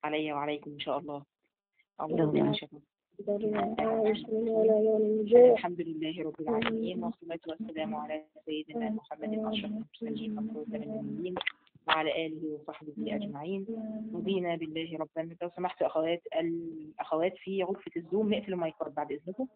علي وعليكم إن شاء الله أعوذ اللهم بالله من آمين. الشيطان ولا يوم الجوع الحمد لله رب العالمين والصلاة والسلام على سيدنا محمد أشرف المرسلين مبعوث النبيين وعلى آله وصحبه أجمعين رضينا بالله ربا لو سمحت أخوات الأخوات في غرفة الزوم نقفل المايكات بعد إذنكم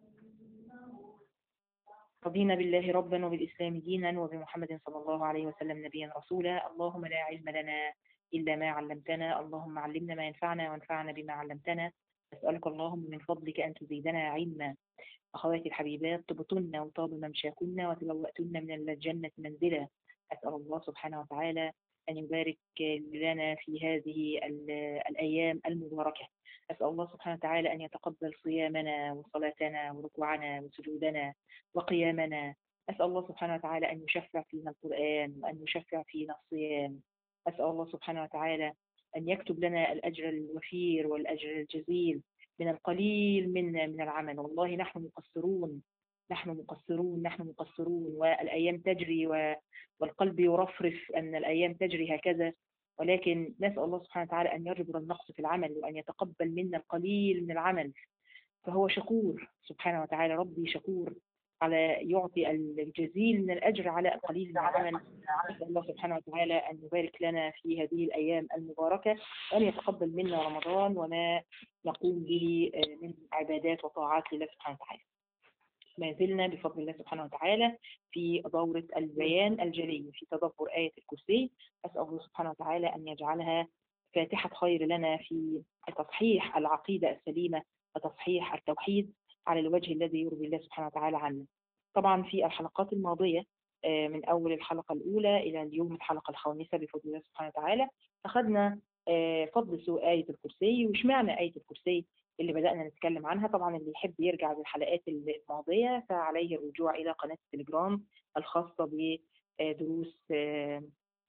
رضينا بالله ربا وبالإسلام دينا وبمحمد صلى الله عليه وسلم نبيا رسولا اللهم لا علم لنا إلا ما علمتنا اللهم علمنا ما ينفعنا وانفعنا بما علمتنا أسألك اللهم من فضلك أن تزيدنا علما أخواتي الحبيبات طبتن وطاب ممشاكن وتبوأتن من الجنة منزلا أسأل الله سبحانه وتعالى أن يبارك لنا في هذه ال- الأيام المباركة أسأل الله سبحانه وتعالى أن يتقبل صيامنا وصلاتنا وركوعنا وسجودنا وقيامنا أسأل الله سبحانه وتعالى أن يشفع فينا القرآن وأن يشفع فينا الصيام أسأل الله سبحانه وتعالى أن يكتب لنا الأجر الوفير والأجر الجزيل من القليل منا من العمل والله نحن مقصرون نحن مقصرون نحن مقصرون والأيام تجري و- والقلب يرفرف أن الأيام تجري هكذا ولكن نسأل الله سبحانه وتعالى أن يجبر النقص في العمل وأن يتقبل منا القليل من العمل فهو شكور سبحانه وتعالى ربي شكور على يعطي الجزيل من الأجر على القليل من العمل نسأل الله سبحانه وتعالى أن يبارك لنا في هذه الأيام المباركة وأن يتقبل منا رمضان وما نقوم به آه، من عبادات وطاعات لله سبحانه وتعالى ما زلنا بفضل الله سبحانه وتعالى في دورة البيان الجلي في تدبر آية الكرسي أسأل الله سبحانه وتعالى أن يجعلها فاتحة خير لنا في تصحيح العقيدة السليمة وتصحيح التوحيد على الوجه الذي يرضي الله سبحانه وتعالى عنا طبعا في الحلقات الماضية آه، من أول الحلقة الأولى إلى اليوم الحلقة الخامسة بفضل الله سبحانه وتعالى أخذنا آه، فضل سوء آية الكرسي واشمعنى آية الكرسي اللي بدأنا نتكلم عنها طبعا اللي يحب يرجع للحلقات الماضية فعليه الرجوع إلى قناة التليجرام الخاصة بدروس آه،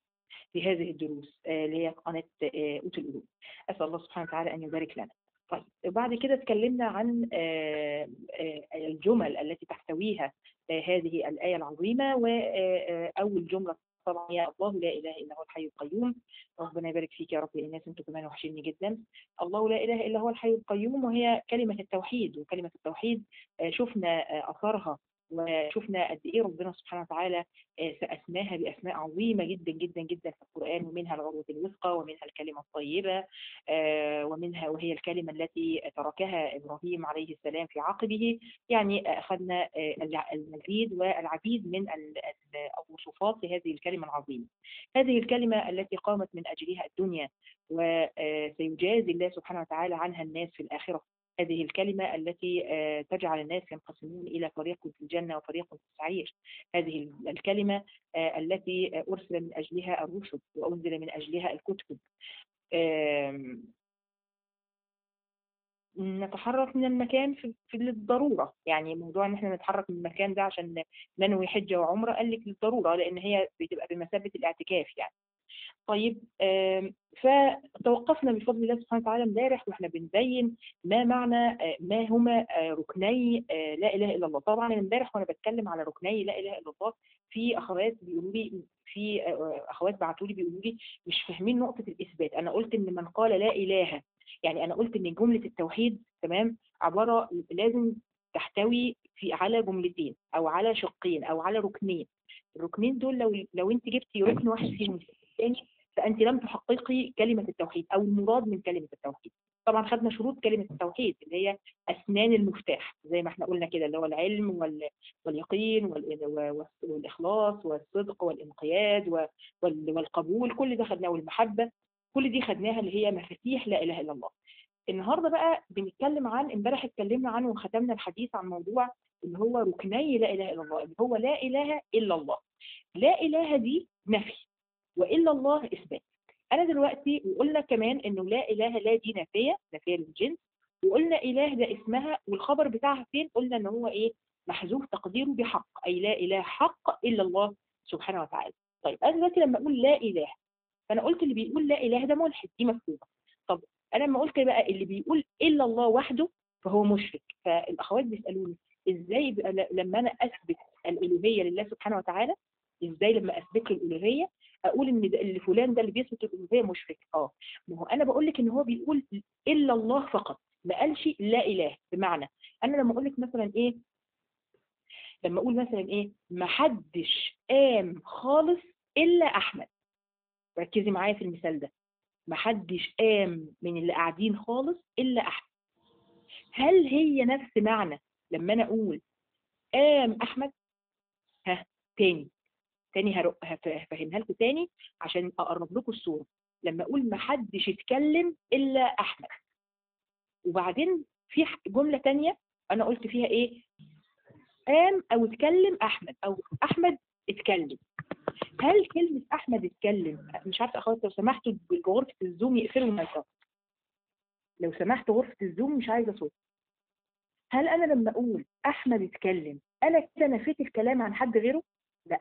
بهذه الدروس آه، اللي هي قناة آه، أوت القلوب أسأل الله سبحانه وتعالى أن يبارك لنا طيب بعد كده اتكلمنا عن آه، آه، الجمل التي تحتويها آه، هذه الآية العظيمة وأول جملة طبعا يا الله لا إله إلا هو الحي القيوم ربنا يبارك فيك يا رب يا إناس أنتم كمان وحشيني جدا الله لا إله إلا هو الحي القيوم وهي كلمة التوحيد وكلمة التوحيد آه، شفنا آه، أثرها وشفنا قد إيه ربنا سبحانه وتعالى آه، أسماها بأسماء عظيمة جدا جدا جدا في القرآن ومنها العروة الوثقى ومنها الكلمة الطيبة آه، ومنها وهي الكلمة التي تركها إبراهيم عليه السلام في عقبه يعني أخذنا آه، الع- المزيد والعديد من ال- ال- الوصفات لهذه الكلمة العظيمة هذه الكلمة التي قامت من أجلها الدنيا وسيجازي الله سبحانه وتعالى عنها الناس في الآخرة هذه الكلمة التي آه، تجعل الناس ينقسمون إلى فريق في الجنة وفريق في السعير هذه الكلمة آه، التي آه، أرسل من أجلها الرسل وأنزل من أجلها الكتب آم، نتحرك من المكان في, في للضرورة يعني موضوع ان احنا نتحرك من المكان ده عشان ننوي حجة وعمرة قال لك للضرورة لان هي بتبقى بمثابة الاعتكاف يعني طيب آم، فتوقفنا بفضل الله سبحانه وتعالى امبارح واحنا بنبين ما معنى آه، ما هما آه، ركني آه، لا اله الا الله طبعا امبارح وانا بتكلم على ركني لا اله الا الله في اخوات بيقولوا لي في آه، اخوات بعتوا لي بيقولوا لي مش فاهمين نقطة الاثبات انا قلت ان من قال لا اله يعني انا قلت ان جملة التوحيد تمام عبارة لازم تحتوي في على جملتين او على شقين او على ركنين الركنين دول لو لو انت جبتي ركن واحد فيهم الثاني فانت لم تحققي كلمة التوحيد او المراد من كلمة التوحيد طبعا خدنا شروط كلمة التوحيد اللي هي اسنان المفتاح زي ما احنا قلنا كده اللي هو العلم وال- واليقين وال- و- والاخلاص والصدق والانقياد و- وال- والقبول كل ده خدناه والمحبة كل دي خدناها اللي هي مفاتيح لا اله الا الله النهارده بقى بنتكلم عن امبارح اتكلمنا عنه وختمنا الحديث عن موضوع اللي هو ركني لا اله الا الله اللي هو لا اله الا الله لا اله دي نفي والا الله اثبات انا دلوقتي وقلنا كمان انه لا اله لا دي نافيه نافيه للجنس وقلنا اله ده اسمها والخبر بتاعها فين قلنا ان هو ايه محذوف تقديره بحق اي لا اله حق الا الله سبحانه وتعالى طيب انا دلوقتي لما اقول لا اله فانا قلت اللي بيقول لا اله ده ملحد دي مفهومه طب انا لما قلت بقى اللي بيقول الا الله وحده فهو مشرك فالاخوات بيسالوني ازاي بقى ل- لما انا اثبت الالوهيه لله سبحانه وتعالى ازاي لما اثبت له الالوهيه اقول ان ده اللي فلان ده اللي بيثبت الالوهيه مشرك اه ما هو انا بقول لك ان هو بيقول الا الله فقط ما قالش لا اله بمعنى انا لما اقول لك مثلا ايه لما اقول مثلا ايه ما حدش قام خالص الا احمد ركزي معايا في المثال ده ما حدش قام من اللي قاعدين خالص الا احمد هل هي نفس معنى لما انا اقول قام احمد ها تاني تاني هرق- هف- هفهمها لكم تاني عشان اقرب لكم الصوره لما اقول ما حدش اتكلم الا احمد وبعدين في ح- جمله تانية انا قلت فيها ايه قام او اتكلم احمد او احمد اتكلم هل كلمه احمد اتكلم مش عارفه اخوات لو سمحتوا بغرفه الزوم يقفلوا المايكات لو سمحت غرفه الزوم مش عايزه صوت هل انا لما اقول احمد اتكلم انا كده نفيت الكلام عن حد غيره لا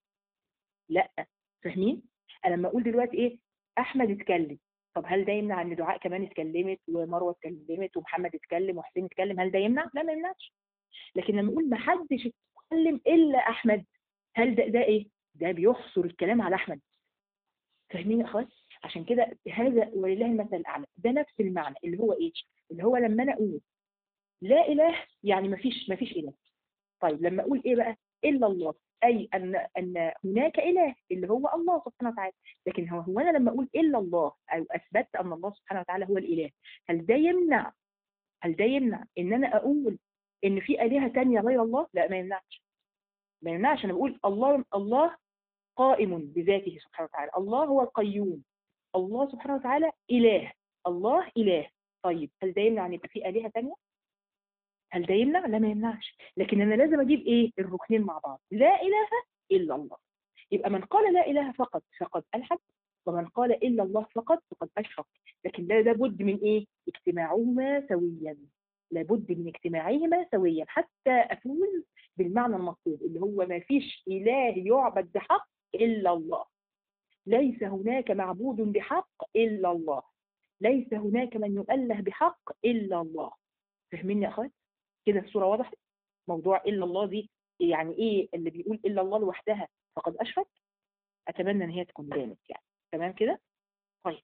لا فاهمين انا لما اقول دلوقتي ايه احمد اتكلم طب هل ده يمنع ان دعاء كمان اتكلمت ومروه اتكلمت ومحمد اتكلم وحسين اتكلم هل ده يمنع لا ما يمنعش لكن لما اقول ما حدش اتكلم الا احمد هل ده ده ايه ده بيحصر الكلام على احمد فاهمين يا اخوات عشان كده هذا ولله المثل الاعلى ده نفس المعنى اللي هو ايه اللي هو لما انا اقول لا اله يعني ما فيش ما فيش اله طيب لما اقول ايه بقى الا الله اي ان ان هناك اله اللي هو الله سبحانه وتعالى لكن هو هو انا لما اقول الا الله او اثبتت ان الله سبحانه وتعالى هو الاله هل ده يمنع هل ده يمنع ان انا اقول ان في الهه تانية غير الله لا ما يمنعش ما يمنعش انا بقول الله الله قائم بذاته سبحانه وتعالى الله هو القيوم الله سبحانه وتعالى اله الله اله طيب هل ده يمنع ان يبقى في الهه تانية هل ده يمنع لا ما يمنعش لكن انا لازم اجيب ايه الركنين مع بعض لا اله الا الله يبقى من قال لا اله فقط فقد الحد ومن قال الا الله فقط فقد اشرك لكن لا لابد من ايه اجتماعهما سويا لابد من اجتماعهما سويا حتى افوز بالمعنى المطلوب اللي هو ما فيش اله يعبد بحق الا الله ليس هناك معبود بحق الا الله ليس هناك من يؤله بحق الا الله فاهمين يا اخوات كده الصوره وضحت موضوع الا الله دي يعني ايه اللي بيقول الا الله لوحدها فقد اشرك اتمنى ان هي تكون بانت يعني تمام كده طيب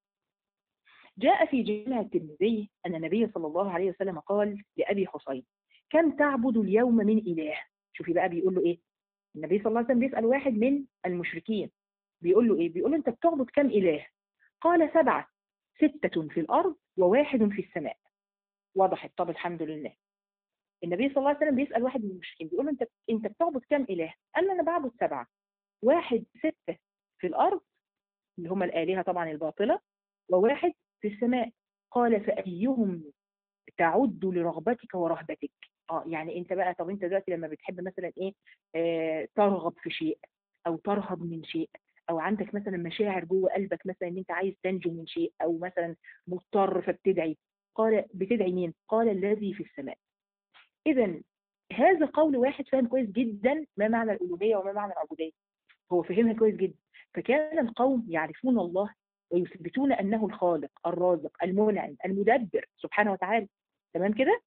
جاء في جامع الترمذي ان النبي صلى الله عليه وسلم قال لابي حصين كم تعبد اليوم من اله شوفي بقى بيقول له ايه النبي صلى الله عليه وسلم بيسال واحد من المشركين بيقول له ايه بيقول له انت بتعبد كم اله قال سبعه سته في الارض وواحد في السماء وضحت طب الحمد لله النبي صلى الله عليه وسلم بيسال واحد من المشركين بيقول له انت انت بتعبد كم اله قال له انا بعبد سبعه واحد سته في الارض اللي هم الالهه طبعا الباطله وواحد في السماء قال فايهم تعد لرغبتك ورهبتك اه يعني انت بقى طب انت دلوقتي لما بتحب مثلا ايه آه ترغب في شيء او ترهب من شيء او عندك مثلا مشاعر جوه قلبك مثلا ان انت عايز تنجو من شيء او مثلا مضطر فبتدعي قال بتدعي مين قال الذي في السماء اذا هذا قول واحد فاهم كويس جدا ما معنى الالوهيه وما معنى العبوديه هو فهمها كويس جدا فكان القوم يعرفون الله ويثبتون انه الخالق الرازق المنعم المدبر سبحانه وتعالى تمام كده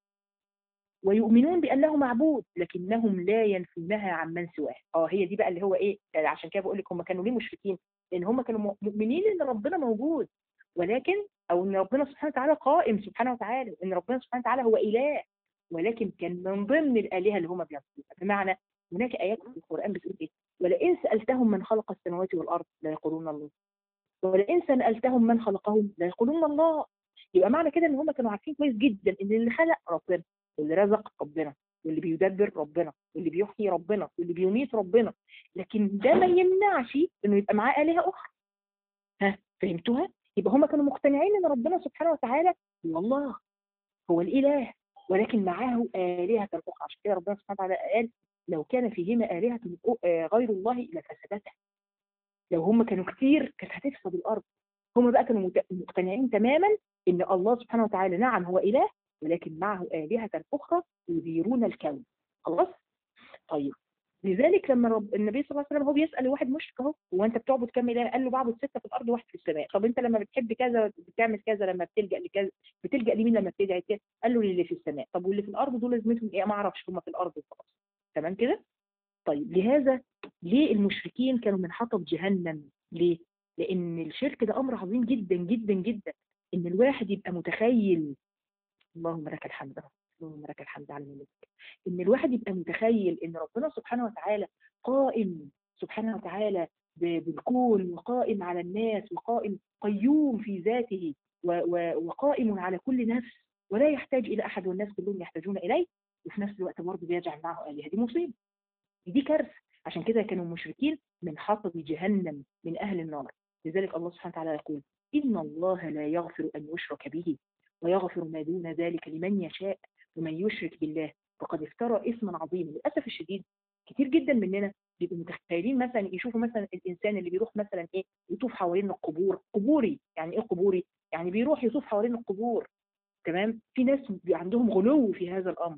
ويؤمنون بانه معبود لكنهم لا ينفونها عن من سواه اه هي دي بقى اللي هو ايه عشان كده بقول لك هم كانوا ليه مشركين لان هم كانوا مؤمنين ان ربنا موجود ولكن او ان ربنا سبحانه وتعالى قائم سبحانه وتعالى ان ربنا سبحانه وتعالى هو اله ولكن كان من ضمن الالهه اللي هم بيعبدوها بمعنى هناك ايات في القران بتقول ايه ولئن سالتهم من خلق السماوات والارض لا يقولون الله ولئن سالتهم من خلقهم لا يقولون الله يبقى معنى كده ان هم كانوا عارفين كويس جدا ان اللي خلق ربنا واللي رزق ربنا واللي بيدبر ربنا واللي بيحيي ربنا واللي بيميت ربنا لكن ده ما يمنعش انه يبقى معاه الهه اخرى ها فهمتوها يبقى هم كانوا مقتنعين ان ربنا سبحانه وتعالى هو الله هو الاله ولكن معاه الهه اخرى عشان كده ربنا سبحانه وتعالى قال لو كان فيهما الهه غير الله لفسدتا لو هم كانوا كتير كانت هتفسد الارض هم بقى كانوا مقتنعين تماما ان الله سبحانه وتعالى نعم هو اله ولكن معه آلهة أخرى يديرون الكون خلاص طيب لذلك لما رب النبي صلى الله عليه وسلم هو بيسأل واحد مشرك اهو هو انت بتعبد كام اله قال له بعبد ستة في الارض وواحد في السماء طب انت لما بتحب كذا بتعمل كذا لما بتلجأ لكذا بتلجأ لمين لما بتدعي كذا قال له للي في السماء طب واللي في الارض دول لازمتهم ايه ما اعرفش هم في الارض وخلاص تمام كده طيب لهذا ليه المشركين كانوا من حطب جهنم ليه؟ لأن الشرك ده أمر عظيم جدا جدا جدا إن الواحد يبقى متخيل اللهم لك الحمد يا رب، اللهم لك الحمد على الملك إن الواحد يبقى متخيل إن ربنا سبحانه وتعالى قائم سبحانه وتعالى ب- بالكون وقائم على الناس وقائم قيوم في ذاته و- و- وقائم على كل نفس ولا يحتاج إلى أحد والناس كلهم يحتاجون إليه وفي نفس الوقت برضه بيجعل معه آلهة دي مصيبة دي كارثة عشان كده كانوا المشركين من حطب جهنم من أهل النار لذلك الله سبحانه وتعالى يقول إن الله لا يغفر أن يشرك به ويغفر ما دون ذلك لمن يشاء ومن يشرك بالله فقد افترى إثما عظيما للأسف الشديد كتير جدا مننا بيبقوا متخيلين مثلا يشوفوا مثلا الإنسان اللي بيروح مثلا إيه يطوف حوالين القبور قبوري يعني إيه قبوري يعني بيروح يطوف حوالين القبور تمام في ناس بي- عندهم غلو في هذا الأمر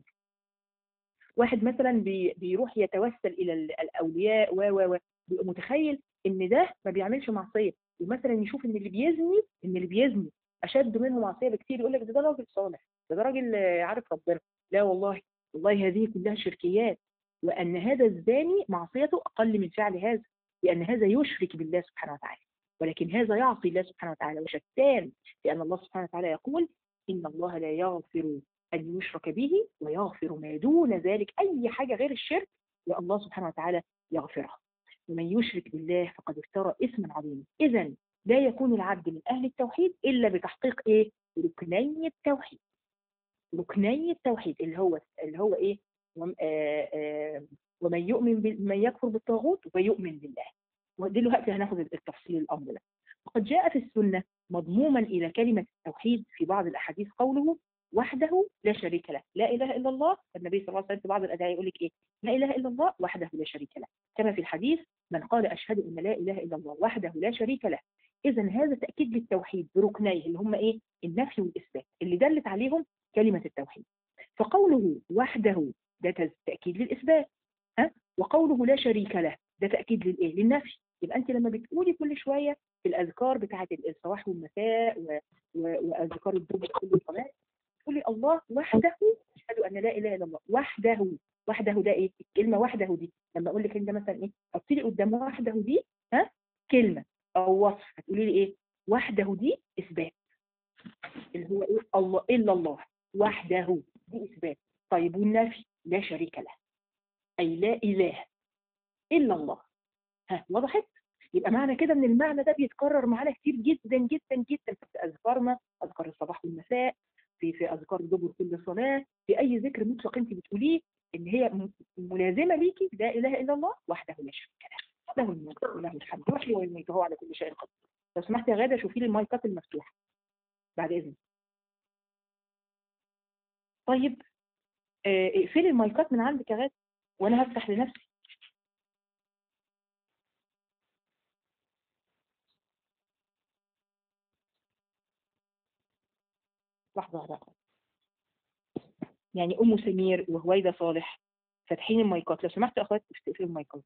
واحد مثلا بي بيروح يتوسل الى ال- الاولياء و و و بيبقى متخيل ان ده ما بيعملش معصيه ومثلا يشوف ان اللي بيزني ان اللي بيزني اشد منه معصيه بكتير يقول لك ده ده راجل صالح ده ده راجل آه، عارف ربنا لا والله والله هذه كلها شركيات وان هذا الزاني معصيته اقل من فعل هذا لان هذا يشرك بالله سبحانه وتعالى ولكن هذا يعصي الله سبحانه وتعالى وشتان لان الله سبحانه وتعالى يقول ان الله لا يغفر أن يشرك به ويغفر ما دون ذلك أي حاجة غير الشرك والله سبحانه وتعالى يغفرها ومن يشرك بالله فقد افترى إثما عظيما إذا لا يكون العبد من أهل التوحيد إلا بتحقيق إيه؟ ركني التوحيد ركني التوحيد اللي هو اللي هو إيه؟ وم- آه، آه، ومن يؤمن بال- من يكفر بالطاغوت ويؤمن بالله ودلوقتي هناخد التفصيل الأمر ده وقد جاء في السنة مضموما إلى كلمة التوحيد في بعض الأحاديث قوله وحده لا شريك له لا اله الا الله النبي صلى الله عليه وسلم في بعض الادعيه يقول لك ايه لا اله الا الله وحده لا شريك له كما في الحديث من قال اشهد ان لا اله الا الله وحده لا شريك له اذا هذا تاكيد للتوحيد بركنيه اللي هم ايه النفي والاثبات اللي دلت عليهم كلمه التوحيد فقوله وحده ده تز- تاكيد للاثبات ها وقوله لا شريك له ده تاكيد للايه للنفي يبقى انت لما بتقولي كل شويه في الاذكار بتاعه الصباح والمساء و... و... واذكار الدبر كل صلاه تقولي الله وحده اشهد ان لا اله الا الله وحده وحده ده ايه الكلمه وحده دي لما اقول لك انت مثلا ايه حطي لي قدام وحده دي ها كلمه او وصف هتقولي لي ايه وحده دي اثبات اللي هو ايه الله الا الله وحده دي اثبات طيب والنفي لا شريك له اي لا اله الا الله ها وضحت يبقى معنى كده ان المعنى ده بيتكرر معانا كتير جدا جدا جدا في اذكارنا اذكار الصباح والمساء في في اذكار دبر كل صلاه في اي ذكر مطلق انت بتقوليه ان هي م- ملازمه ليكي لا اله الا الله وحده لا شريك له له الملك وله الحمد يحيي ويميت وهو على كل شيء قدير لو سمحت يا غاده شوفي لي المايكات المفتوحه بعد اذنك طيب آه، اقفلي المايكات من عندك يا غاده وانا هفتح لنفسي لحظه واحده يعني ام سمير وهويده صالح فاتحين المايكات لو سمحت يا اخوات تقفلوا المايكات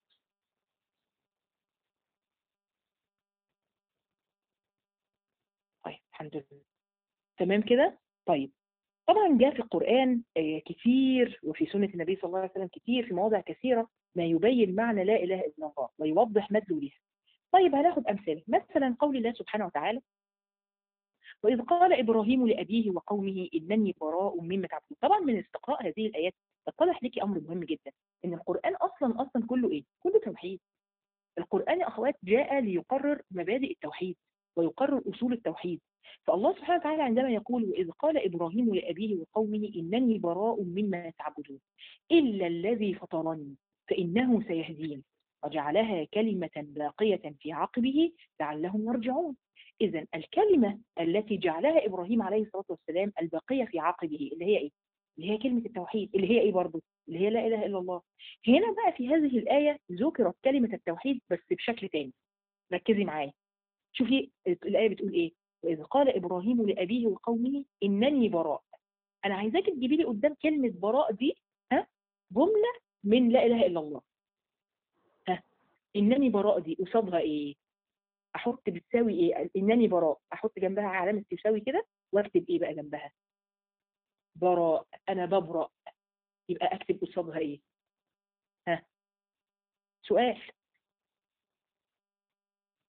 طيب الحمد لله تمام كده طيب طبعا جاء في القرآن آه، كتير وفي سنة النبي صلى الله عليه وسلم كتير في مواضع كثيرة ما يبين معنى لا إله إلا الله ويوضح مدلولها طيب هناخد أمثلة مثلا قول الله سبحانه وتعالى وإذ قال إبراهيم لأبيه وقومه إنني براء مما تعبدون طبعا من استقراء هذه الآيات اتضح لك أمر مهم جدا إن القرآن أصلا أصلا كله إيه؟ كله توحيد القرآن يا أخوات جاء ليقرر مبادئ التوحيد ويقرر أصول التوحيد فالله سبحانه وتعالى عندما يقول وإذ قال إبراهيم لأبيه وقومه إنني براء مما تعبدون إلا الذي فطرني فإنه سيهدين وجعلها كلمة باقية في عقبه لعلهم يرجعون إذا الكلمة التي جعلها إبراهيم عليه الصلاة والسلام الباقية في عقبه اللي هي إيه؟ اللي هي كلمة التوحيد اللي هي إيه برضه؟ اللي هي لا إله إلا الله هنا بقى في هذه الآية ذكرت كلمة التوحيد بس بشكل تاني ركزي معايا شوفي الآية بتقول إيه وإذ قال إبراهيم لأبيه وقومه إنني براء أنا عايزاك تجيبي لي قدام كلمة براء دي ها جملة من لا إله إلا الله ها إنني براء دي قصادها إيه أحط بتساوي إيه إنني براء أحط جنبها علامة تساوي كده وأكتب إيه بقى جنبها براء أنا ببرأ يبقى أكتب قصادها إيه ها سؤال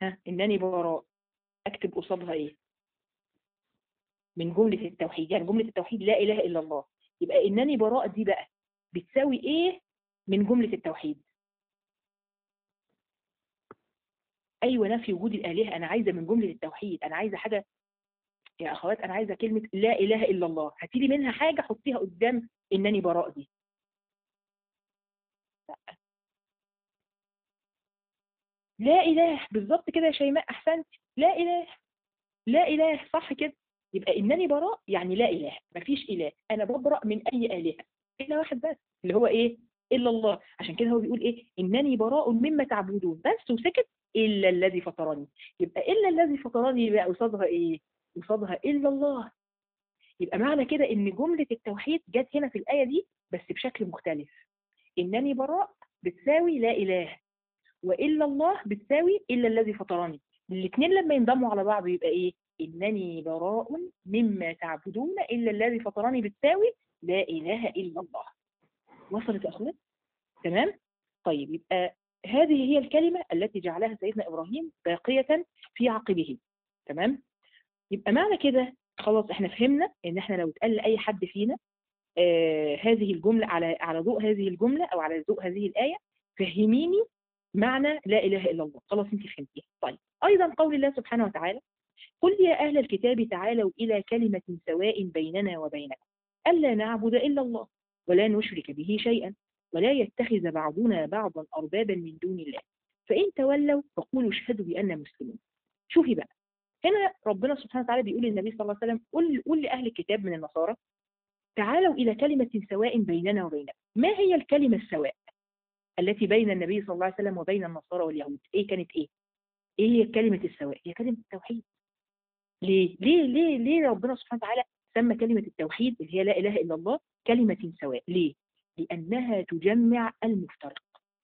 ها إنني براء أكتب قصادها إيه من جملة التوحيد يعني جملة التوحيد لا إله إلا الله يبقى إنني براء دي بقى بتساوي إيه من جملة التوحيد أيوة نفي وجود الآلهة أنا عايزة من جملة التوحيد أنا عايزة حاجة يا أخوات أنا عايزة كلمة لا إله إلا الله هاتيلي منها حاجة حطيها قدام إنني براء دي لا لا إله بالظبط كده يا شيماء أحسنت لا إله لا إله صح كده يبقى إنني براء يعني لا إله مفيش إله أنا ببرأ من أي آلهة إلا واحد بس اللي هو إيه إلا الله عشان كده هو بيقول إيه إنني براء مما تعبدون بس وسكت إلا الذي فطرني يبقى إلا الذي فطرني يبقى قصادها إيه قصادها إلا الله يبقى معنى كده إن جملة التوحيد جت هنا في الآية دي بس بشكل مختلف إنني براء بتساوي لا إله وإلا الله بتساوي إلا الذي فطرني الاثنين لما ينضموا على بعض يبقى إيه إنني براء مما تعبدون إلا الذي فطرني بتساوي لا إله إلا الله وصلت يا أخوات تمام طيب يبقى هذه هي الكلمة التي جعلها سيدنا إبراهيم باقية في عقبه تمام يبقى معنى كده خلاص احنا فهمنا ان احنا لو اتقال لأي حد فينا آه هذه الجملة على على ضوء هذه الجملة او على ضوء هذه الآية فهميني معنى لا إله إلا الله خلاص انت فهمتيها طيب أيضا قول الله سبحانه وتعالى قل يا أهل الكتاب تعالوا إلى كلمة سواء بيننا وبينكم ألا نعبد إلا الله ولا نشرك به شيئا ولا يتخذ بعضنا بعضا أربابا من دون الله فإن تولوا فقولوا اشهدوا بأننا مسلمون شوفي بقى هنا ربنا سبحانه وتعالى بيقول للنبي صلى الله عليه وسلم قل, قل لأهل الكتاب من النصارى تعالوا إلى كلمة سواء بيننا وبينكم ما هي الكلمة السواء التي بين النبي صلى الله عليه وسلم وبين النصارى واليهود ايه كانت ايه ايه هي كلمة السواء هي كلمة التوحيد ليه ليه ليه ليه ربنا سبحانه وتعالى سمى كلمة التوحيد اللي هي لا إله إلا الله كلمة سواء ليه لأنها تجمع المفترق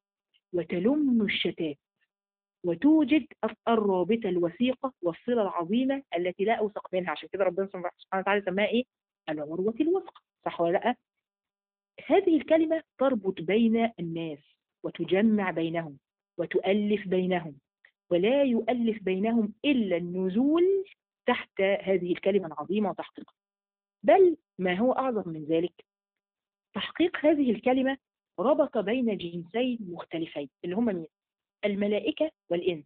وتلم الشتات وتوجد الرابطة الوثيقة والصلة العظيمة التي لا أوثق منها عشان كده ربنا سبحانه وتعالى سماها إيه؟ العروة الوثقى صح ولا لا؟ هذه الكلمة تربط بين الناس وتجمع بينهم وتؤلف بينهم ولا يؤلف بينهم إلا النزول تحت هذه الكلمة العظيمة وتحقيقها بل ما هو أعظم من ذلك تحقيق هذه الكلمة ربط بين جنسين مختلفين اللي هم مين؟ الملائكة والإنس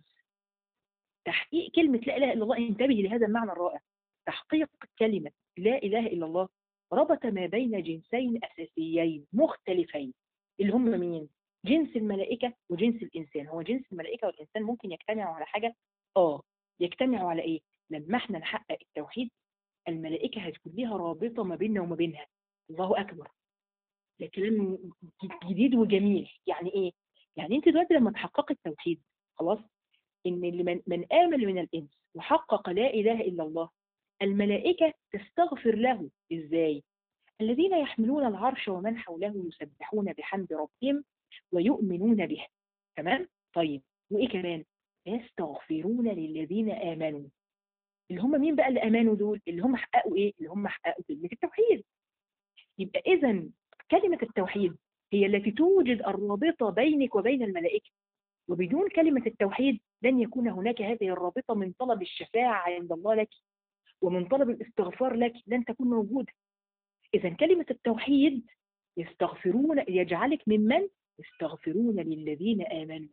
تحقيق كلمة لا إله إلا الله انتبه لهذا المعنى الرائع تحقيق كلمة لا إله إلا الله ربط ما بين جنسين أساسيين مختلفين اللي هم مين؟ جنس الملائكة وجنس الإنسان هو جنس الملائكة والإنسان ممكن يجتمعوا على حاجة؟ آه يجتمعوا على إيه؟ لما احنا نحقق التوحيد الملائكة هتكون ليها رابطة ما بيننا وما بينها الله أكبر ده كلام جديد وجميل يعني إيه؟ يعني أنت دلوقتي لما تحقق التوحيد خلاص إن اللي من, من آمن من الإنس وحقق لا إله إلا الله الملائكة تستغفر له إزاي؟ الذين يحملون العرش ومن حوله يسبحون بحمد ربهم ويؤمنون به تمام؟ طيب وإيه كمان؟ يستغفرون للذين آمنوا اللي هم مين بقى اللي امنوا دول اللي هم حققوا ايه اللي هم حققوا كلمه التوحيد يبقى اذا كلمه التوحيد هي التي توجد الرابطه بينك وبين الملائكه وبدون كلمه التوحيد لن يكون هناك هذه الرابطه من طلب الشفاعه عند الله لك ومن طلب الاستغفار لك لن تكون موجوده اذا كلمه التوحيد يستغفرون يجعلك ممن يستغفرون للذين امنوا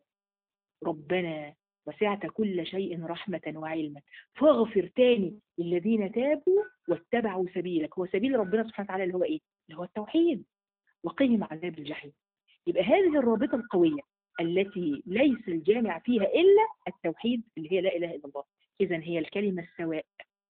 ربنا وسعت كل شيء رحمة وعلما فاغفر تاني للذين تابوا واتبعوا سبيلك هو سبيل ربنا سبحانه وتعالى اللي هو ايه اللي هو التوحيد وقهم عذاب الجحيم يبقى هذه الرابطة القوية التي ليس الجامع فيها إلا التوحيد اللي هي لا إله إلا الله إذا هي الكلمة السواء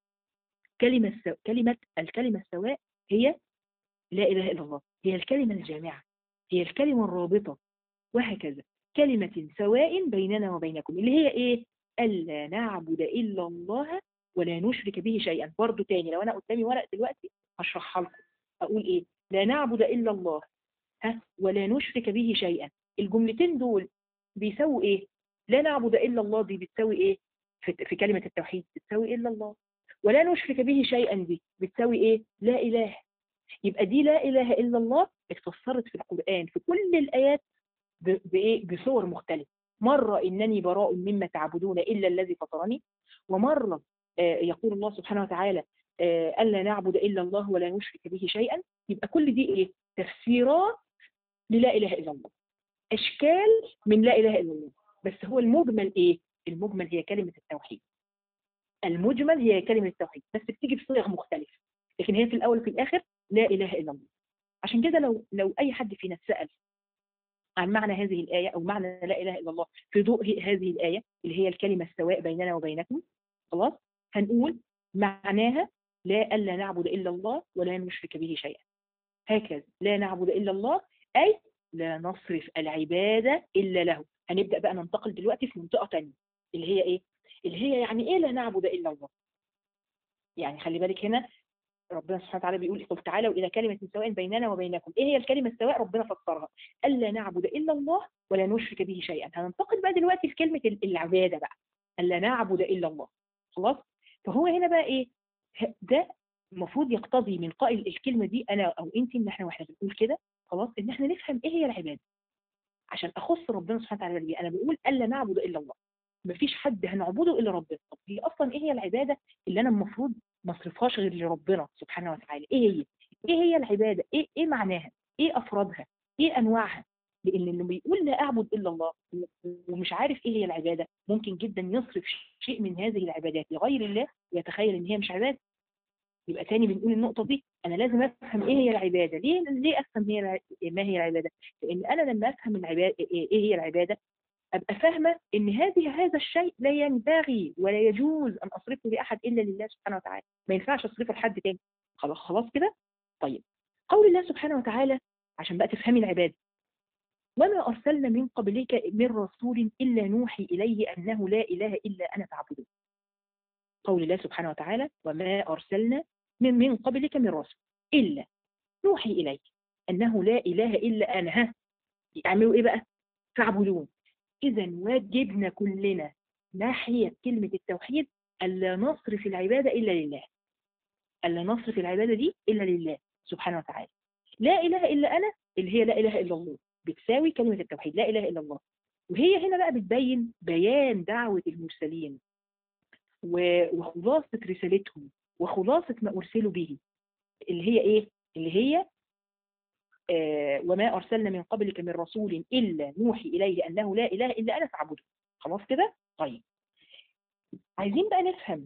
كلمة السو... كلمة الكلمة السواء هي لا إله إلا الله هي الكلمة الجامعة هي الكلمة الرابطة وهكذا كلمة سواء بيننا وبينكم اللي هي ايه ألا نعبد إلا الله ولا نشرك به شيئا برضو تاني لو أنا قدامي ورق دلوقتي هشرحها لكم أقول ايه لا نعبد إلا الله ها ولا نشرك به شيئا الجملتين دول بيساووا ايه لا نعبد إلا الله دي بتساوي ايه في, في كلمة التوحيد بتساوي إلا الله ولا نشرك به شيئا دي بتساوي ايه لا إله يبقى دي لا إله إلا الله اتفسرت في القرآن في كل الآيات بإيه بصور مختلفة مرة إنني براء مما تعبدون إلا الذي فطرني ومرة آه، يقول الله سبحانه وتعالى آه، ألا نعبد إلا الله ولا نشرك به شيئا يبقى كل دي إيه تفسيرات للا إله إلا الله أشكال من لا إله إلا الله بس هو المجمل إيه المجمل هي كلمة التوحيد المجمل هي كلمة التوحيد بس بتيجي بصيغ مختلفة لكن هي في الأول وفي الآخر لا إله إلا الله عشان كده لو لو أي حد فينا سأل عن معنى هذه الآية أو معنى لا إله إلا الله في ضوء هذه الآية اللي هي الكلمة السواء بيننا وبينكم خلاص هنقول معناها لا ألا نعبد إلا الله ولا نشرك به شيئا هكذا لا نعبد إلا الله أي لا نصرف العبادة إلا له هنبدأ بقى ننتقل دلوقتي في منطقة تانية اللي هي إيه اللي هي يعني إيه لا نعبد إلا الله يعني خلي بالك هنا ربنا سبحانه وتعالى بيقول قل تعالوا إلى كلمة سواء بيننا وبينكم إيه هي الكلمة السواء ربنا فسرها ألا نعبد إلا الله ولا نشرك به شيئا هننتقل بقى دلوقتي في كلمة العبادة بقى ألا نعبد إلا الله خلاص فهو هنا بقى إيه ده المفروض يقتضي من قائل الكلمة دي أنا أو أنت إن إحنا وإحنا بنقول كده خلاص إن إحنا نفهم إيه هي العبادة عشان أخص ربنا سبحانه وتعالى بيه أنا بقول ألا نعبد إلا الله مفيش حد هنعبده إلا ربنا طب هي أصلا إيه هي العبادة اللي أنا المفروض ما اصرفهاش غير لربنا سبحانه وتعالى إيه هي إيه هي العبادة إيه إيه معناها إيه أفرادها إيه أنواعها لأن اللي بيقول لا أعبد إلا الله ومش عارف إيه هي العبادة ممكن جدا يصرف شيء من هذه العبادات لغير الله ويتخيل إن هي مش عبادة يبقى تاني بنقول النقطة دي أنا لازم أفهم إيه هي العبادة ليه ليه أفهم هي ما هي العبادة لأن أنا لما أفهم العبادة إيه هي العبادة أبقى فاهمة إن هذه هذا الشيء لا ينبغي ولا يجوز أن أصرفه لأحد إلا لله سبحانه وتعالى ما ينفعش أصرفه لحد تاني خلاص خلاص كده طيب قول الله سبحانه وتعالى عشان بقى تفهمي العبادة وما أرسلنا من قبلك من رسول إلا نوحي إليه أنه لا إله إلا أنا فاعبدون قول الله سبحانه وتعالى وما أرسلنا من, من قبلك من رسول إلا نوحي إليه أنه لا إله إلا أنا ها يعملوا إيه بقى فاعبدون إذا واجبنا كلنا ناحية كلمة التوحيد ألا نصرف العبادة إلا لله ألا نصرف العبادة دي إلا لله سبحانه وتعالى لا إله إلا أنا اللي هي لا إله إلا الله بتساوي كلمة التوحيد لا إله إلا الله وهي هنا بقى بتبين بيان دعوة المرسلين وخلاصة رسالتهم وخلاصة ما أرسلوا به اللي هي إيه؟ اللي هي آه وما أرسلنا من قبلك من رسول إلا نوحي إليه أنه لا إله إلا أنا فاعبده خلاص كده؟ طيب عايزين بقى نفهم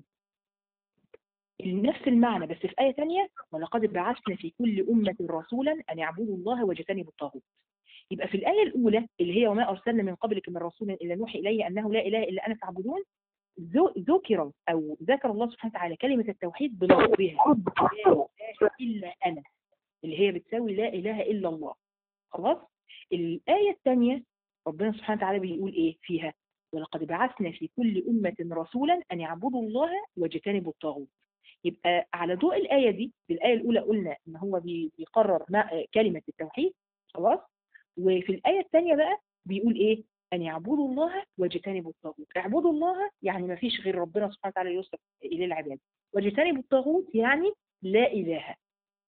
نفس المعنى بس في آية ثانية ولقد بعثنا في كل أمة رسولا أن يعبدوا الله واجتنبوا الطاغوت يبقى في الآية الأولى اللي هي وما أرسلنا من قبلك من رسول إلا نوحي إليه أنه لا إله إلا أنا فاعبدون ذكر أو ذكر الله سبحانه وتعالى كلمة التوحيد بلفظها لا إله إلا أنا اللي هي بتساوي لا إله إلا الله خلاص الآية الثانية ربنا سبحانه وتعالى بيقول إيه فيها ولقد بعثنا في كل أمة رسولا أن يعبدوا الله واجتنبوا الطاغوت يبقى على ضوء الآية دي بالآية الأولى قلنا إن هو بيقرر كلمة التوحيد خلاص وفي الآية الثانية بقى بيقول إيه أن يعبدوا الله واجتنبوا الطاغوت اعبدوا الله يعني ما فيش غير ربنا سبحانه وتعالى يوصف إليه العباد واجتنبوا الطاغوت يعني لا إله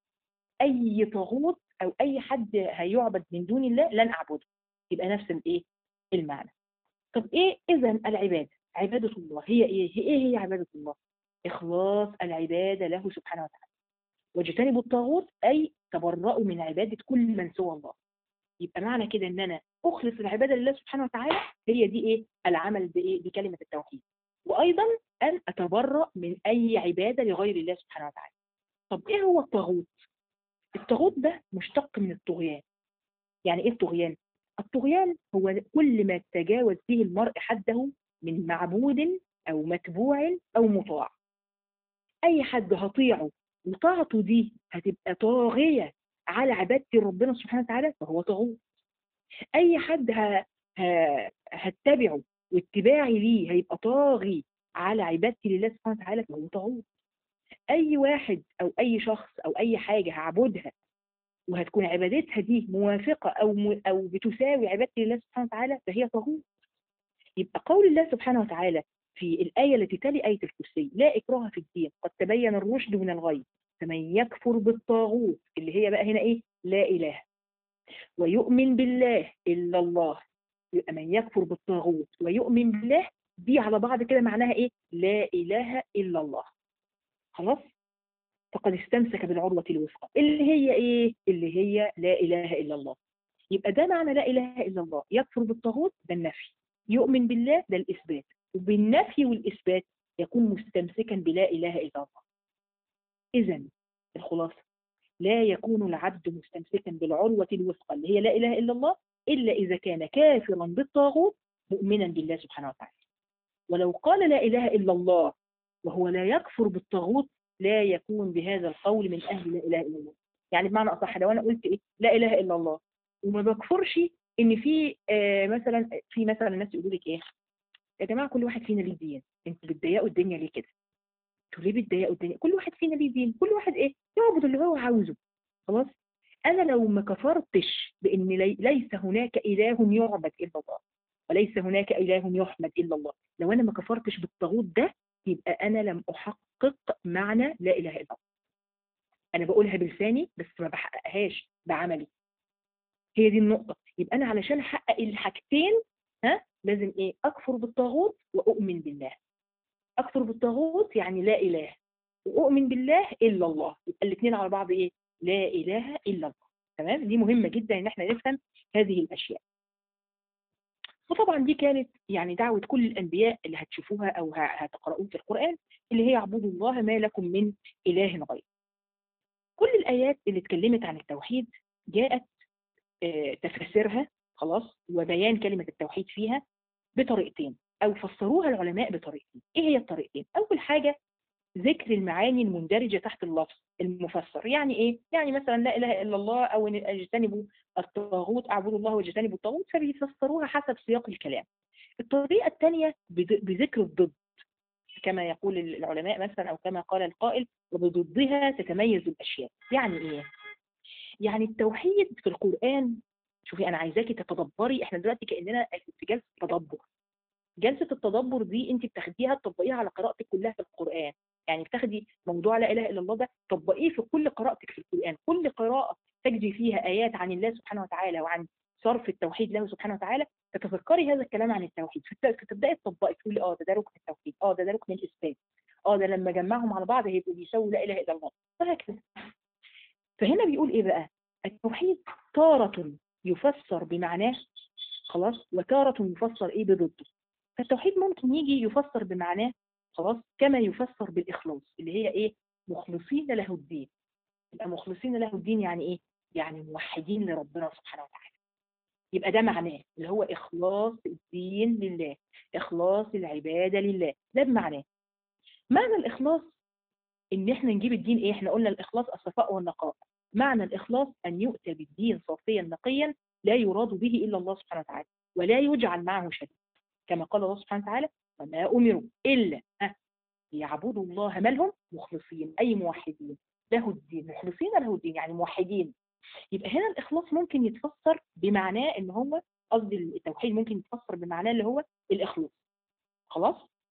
أي طاغوت أو أي حد هيعبد من دون الله لن أعبده يبقى نفس الإيه المعنى طب إيه إذا العبادة عبادة الله هي إيه هي إيه هي عبادة الله إخلاص العبادة له سبحانه وتعالى واجتنبوا الطاغوت أي تبرأوا من عبادة كل من سوى الله يبقى معنى كده ان انا اخلص العباده لله سبحانه وتعالى هي دي ايه العمل بايه بكلمه التوحيد وايضا ان اتبرأ من اي عباده لغير الله سبحانه وتعالى طب ايه هو الطاغوت الطاغوت ده مشتق من الطغيان يعني ايه الطغيان الطغيان هو كل ما تجاوز فيه المرء حده من معبود او متبوع او مطاع اي حد هطيعه وطاعته دي هتبقى طاغيه على عبادة ربنا سبحانه وتعالى فهو طاغوت أي حد ه... ه... هتبعه واتباعي ليه هيبقى طاغي على عبادتي لله سبحانه وتعالى فهو طاغوت أي واحد أو أي شخص أو أي حاجة هعبدها وهتكون عبادتها دي موافقة أو م... أو بتساوي عبادتي لله سبحانه وتعالى فهي طاغوت يبقى قول الله سبحانه وتعالى في الآية التي تلي آية الكرسي لا إكراه في الدين قد تبين الرشد من الغي فمن يكفر بالطاغوت اللي هي بقى هنا ايه لا اله ويؤمن بالله الا الله يبقى من يكفر بالطاغوت ويؤمن بالله دي على بعض كده معناها ايه لا اله الا الله خلاص فقد استمسك بالعروة الوثقى اللي هي ايه اللي هي لا اله الا الله يبقى ده معنى لا اله الا الله يكفر بالطاغوت ده النفي يؤمن بالله ده الاثبات وبالنفي والاثبات يكون مستمسكا بلا اله الا الله اذا الخلاصه لا يكون العبد مستمسكا بالعروة الوثقى اللي هي لا اله الا الله الا اذا كان كافرا بالطاغوت مؤمنا بالله سبحانه وتعالى ولو قال لا اله الا الله وهو لا يكفر بالطاغوت لا يكون بهذا القول من اهل لا اله الا الله يعني بمعنى اصح لو انا قلت ايه لا اله الا الله وما بكفرش ان في آه مثلا في مثلا الناس يقولوا لك ايه يا جماعه كل واحد فينا ليه دين انتوا بتضيقوا الدنيا ليه كده انتوا ليه بتضيقوا الدنيا كل واحد فينا ليه دين كل واحد ايه يعبد اللي هو عاوزه خلاص انا لو ما كفرتش بان لي ليس هناك اله يعبد الا الله وليس هناك اله يحمد الا الله لو انا ما كفرتش بالطاغوت ده يبقى انا لم احقق معنى لا اله الا الله انا بقولها بلساني بس ما بحققهاش بعملي هي دي النقطه يبقى انا علشان احقق الحاجتين ها لازم ايه اكفر بالطاغوت واؤمن بالله اكفر بالطاغوت يعني لا اله واؤمن بالله الا الله يبقى الاثنين على بعض ايه لا اله الا الله تمام دي مهمه جدا ان احنا نفهم هذه الاشياء وطبعا دي كانت يعني دعوة كل الأنبياء اللي هتشوفوها أو هتقرؤون في القرآن اللي هي اعبدوا الله ما لكم من إله غير كل الآيات اللي اتكلمت عن التوحيد جاءت تفسيرها خلاص وبيان كلمة التوحيد فيها بطريقتين أو فسروها العلماء بطريقتين إيه هي الطريقتين؟ أول حاجة ذكر المعاني المندرجة تحت اللفظ المفسر يعني إيه؟ يعني مثلا لا إله إلا الله أو اجتنبوا الطاغوت أعبدوا الله واجتنبوا الطاغوت فبيفسروها حسب سياق الكلام الطريقة الثانية بذكر الضد كما يقول العلماء مثلا أو كما قال القائل وبضدها تتميز الأشياء يعني إيه؟ يعني التوحيد في القرآن شوفي أنا عايزاكي تتدبري إحنا دلوقتي كأننا في جلسة تدبر جلسة التدبر دي أنت بتاخديها تطبقيها على قراءتك كلها في القرآن يعني بتاخدي موضوع لا إله إلا الله ده تطبقيه في كل قراءتك في القرآن كل قراءة تجدي فيها آيات عن الله سبحانه وتعالى وعن صرف التوحيد له سبحانه وتعالى تتذكري هذا الكلام عن التوحيد فتبداي تطبقي تقولي اه ده ده ركن التوحيد اه ده ده ركن الاثبات اه ده لما جمعهم على بعض هيبقوا بيساووا لا اله الا الله وهكذا فهنا بيقول ايه بقى التوحيد تارة يفسر بمعناه خلاص وتارة يفسر ايه بضده فالتوحيد ممكن يجي يفسر بمعناه خلاص كما يفسر بالاخلاص اللي هي ايه مخلصين له الدين يبقى مخلصين له الدين يعني ايه يعني موحدين لربنا سبحانه وتعالى يبقى ده معناه اللي هو إخلاص الدين لله إخلاص العبادة لله ده بمعناه معنى الإخلاص إن إحنا نجيب الدين إيه إحنا قلنا الإخلاص الصفاء والنقاء معنى الإخلاص أن يؤتى بالدين صافيا نقيا لا يراد به إلا الله سبحانه وتعالى ولا يجعل معه شريك كما قال الله سبحانه وتعالى وما أمروا إلا ليعبدوا الله مالهم مخلصين أي موحدين له الدين مخلصين له الدين يعني موحدين يبقى هنا الإخلاص ممكن يتفسر بمعناه إن هو قصدي التوحيد ممكن يتفسر بمعناه اللي هو الإخلاص خلاص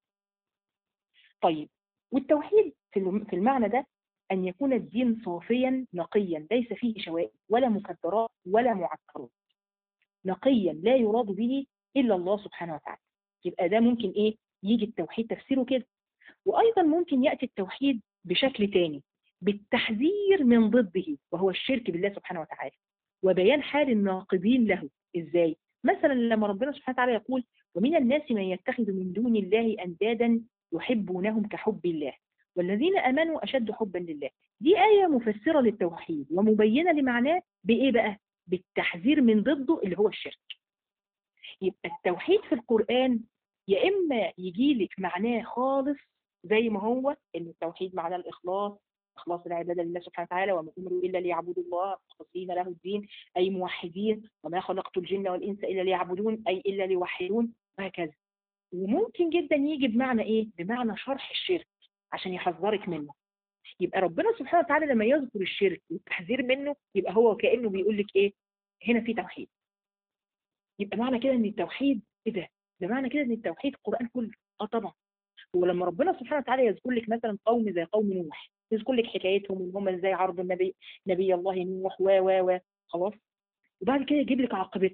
طيب والتوحيد في المعنى ده أن يكون الدين صافيا نقيا ليس فيه شوائب ولا مكدرات ولا معكرات نقيا لا يراد به إلا الله سبحانه وتعالى يبقى ده ممكن إيه يجي التوحيد تفسيره كده وأيضا ممكن يأتي التوحيد بشكل تاني بالتحذير من ضده وهو الشرك بالله سبحانه وتعالى وبيان حال الناقضين له ازاي مثلا لما ربنا سبحانه وتعالى يقول ومن الناس من يتخذ من دون الله اندادا يحبونهم كحب الله والذين امنوا اشد حبا لله دي ايه مفسره للتوحيد ومبينه لمعناه بايه بقى بالتحذير من ضده اللي هو الشرك يبقى التوحيد في القران يا اما يجي لك معناه خالص زي ما هو ان التوحيد معناه الاخلاص إخلاص العبادة لله سبحانه وتعالى وما أمروا إلا ليعبدوا الله مخلصين له الدين أي موحدين وما خلقت الجن والإنس إلا ليعبدون أي إلا ليوحدون وهكذا وممكن جدا يجي بمعنى إيه؟ بمعنى شرح الشرك عشان يحذرك منه يبقى ربنا سبحانه وتعالى لما يذكر الشرك والتحذير منه يبقى هو كأنه بيقول لك إيه؟ هنا في توحيد يبقى معنى كده إن التوحيد إيه ده؟ ده معنى كده إن التوحيد القرآن كله اه طبعا هو لما ربنا سبحانه وتعالى يذكر لك مثلا قوم زي قوم نوح يذكر لك حكايتهم ان هم ازاي عرضوا النبي نبي الله نوح و و و خلاص وبعد كده يجيب لك عاقبتهم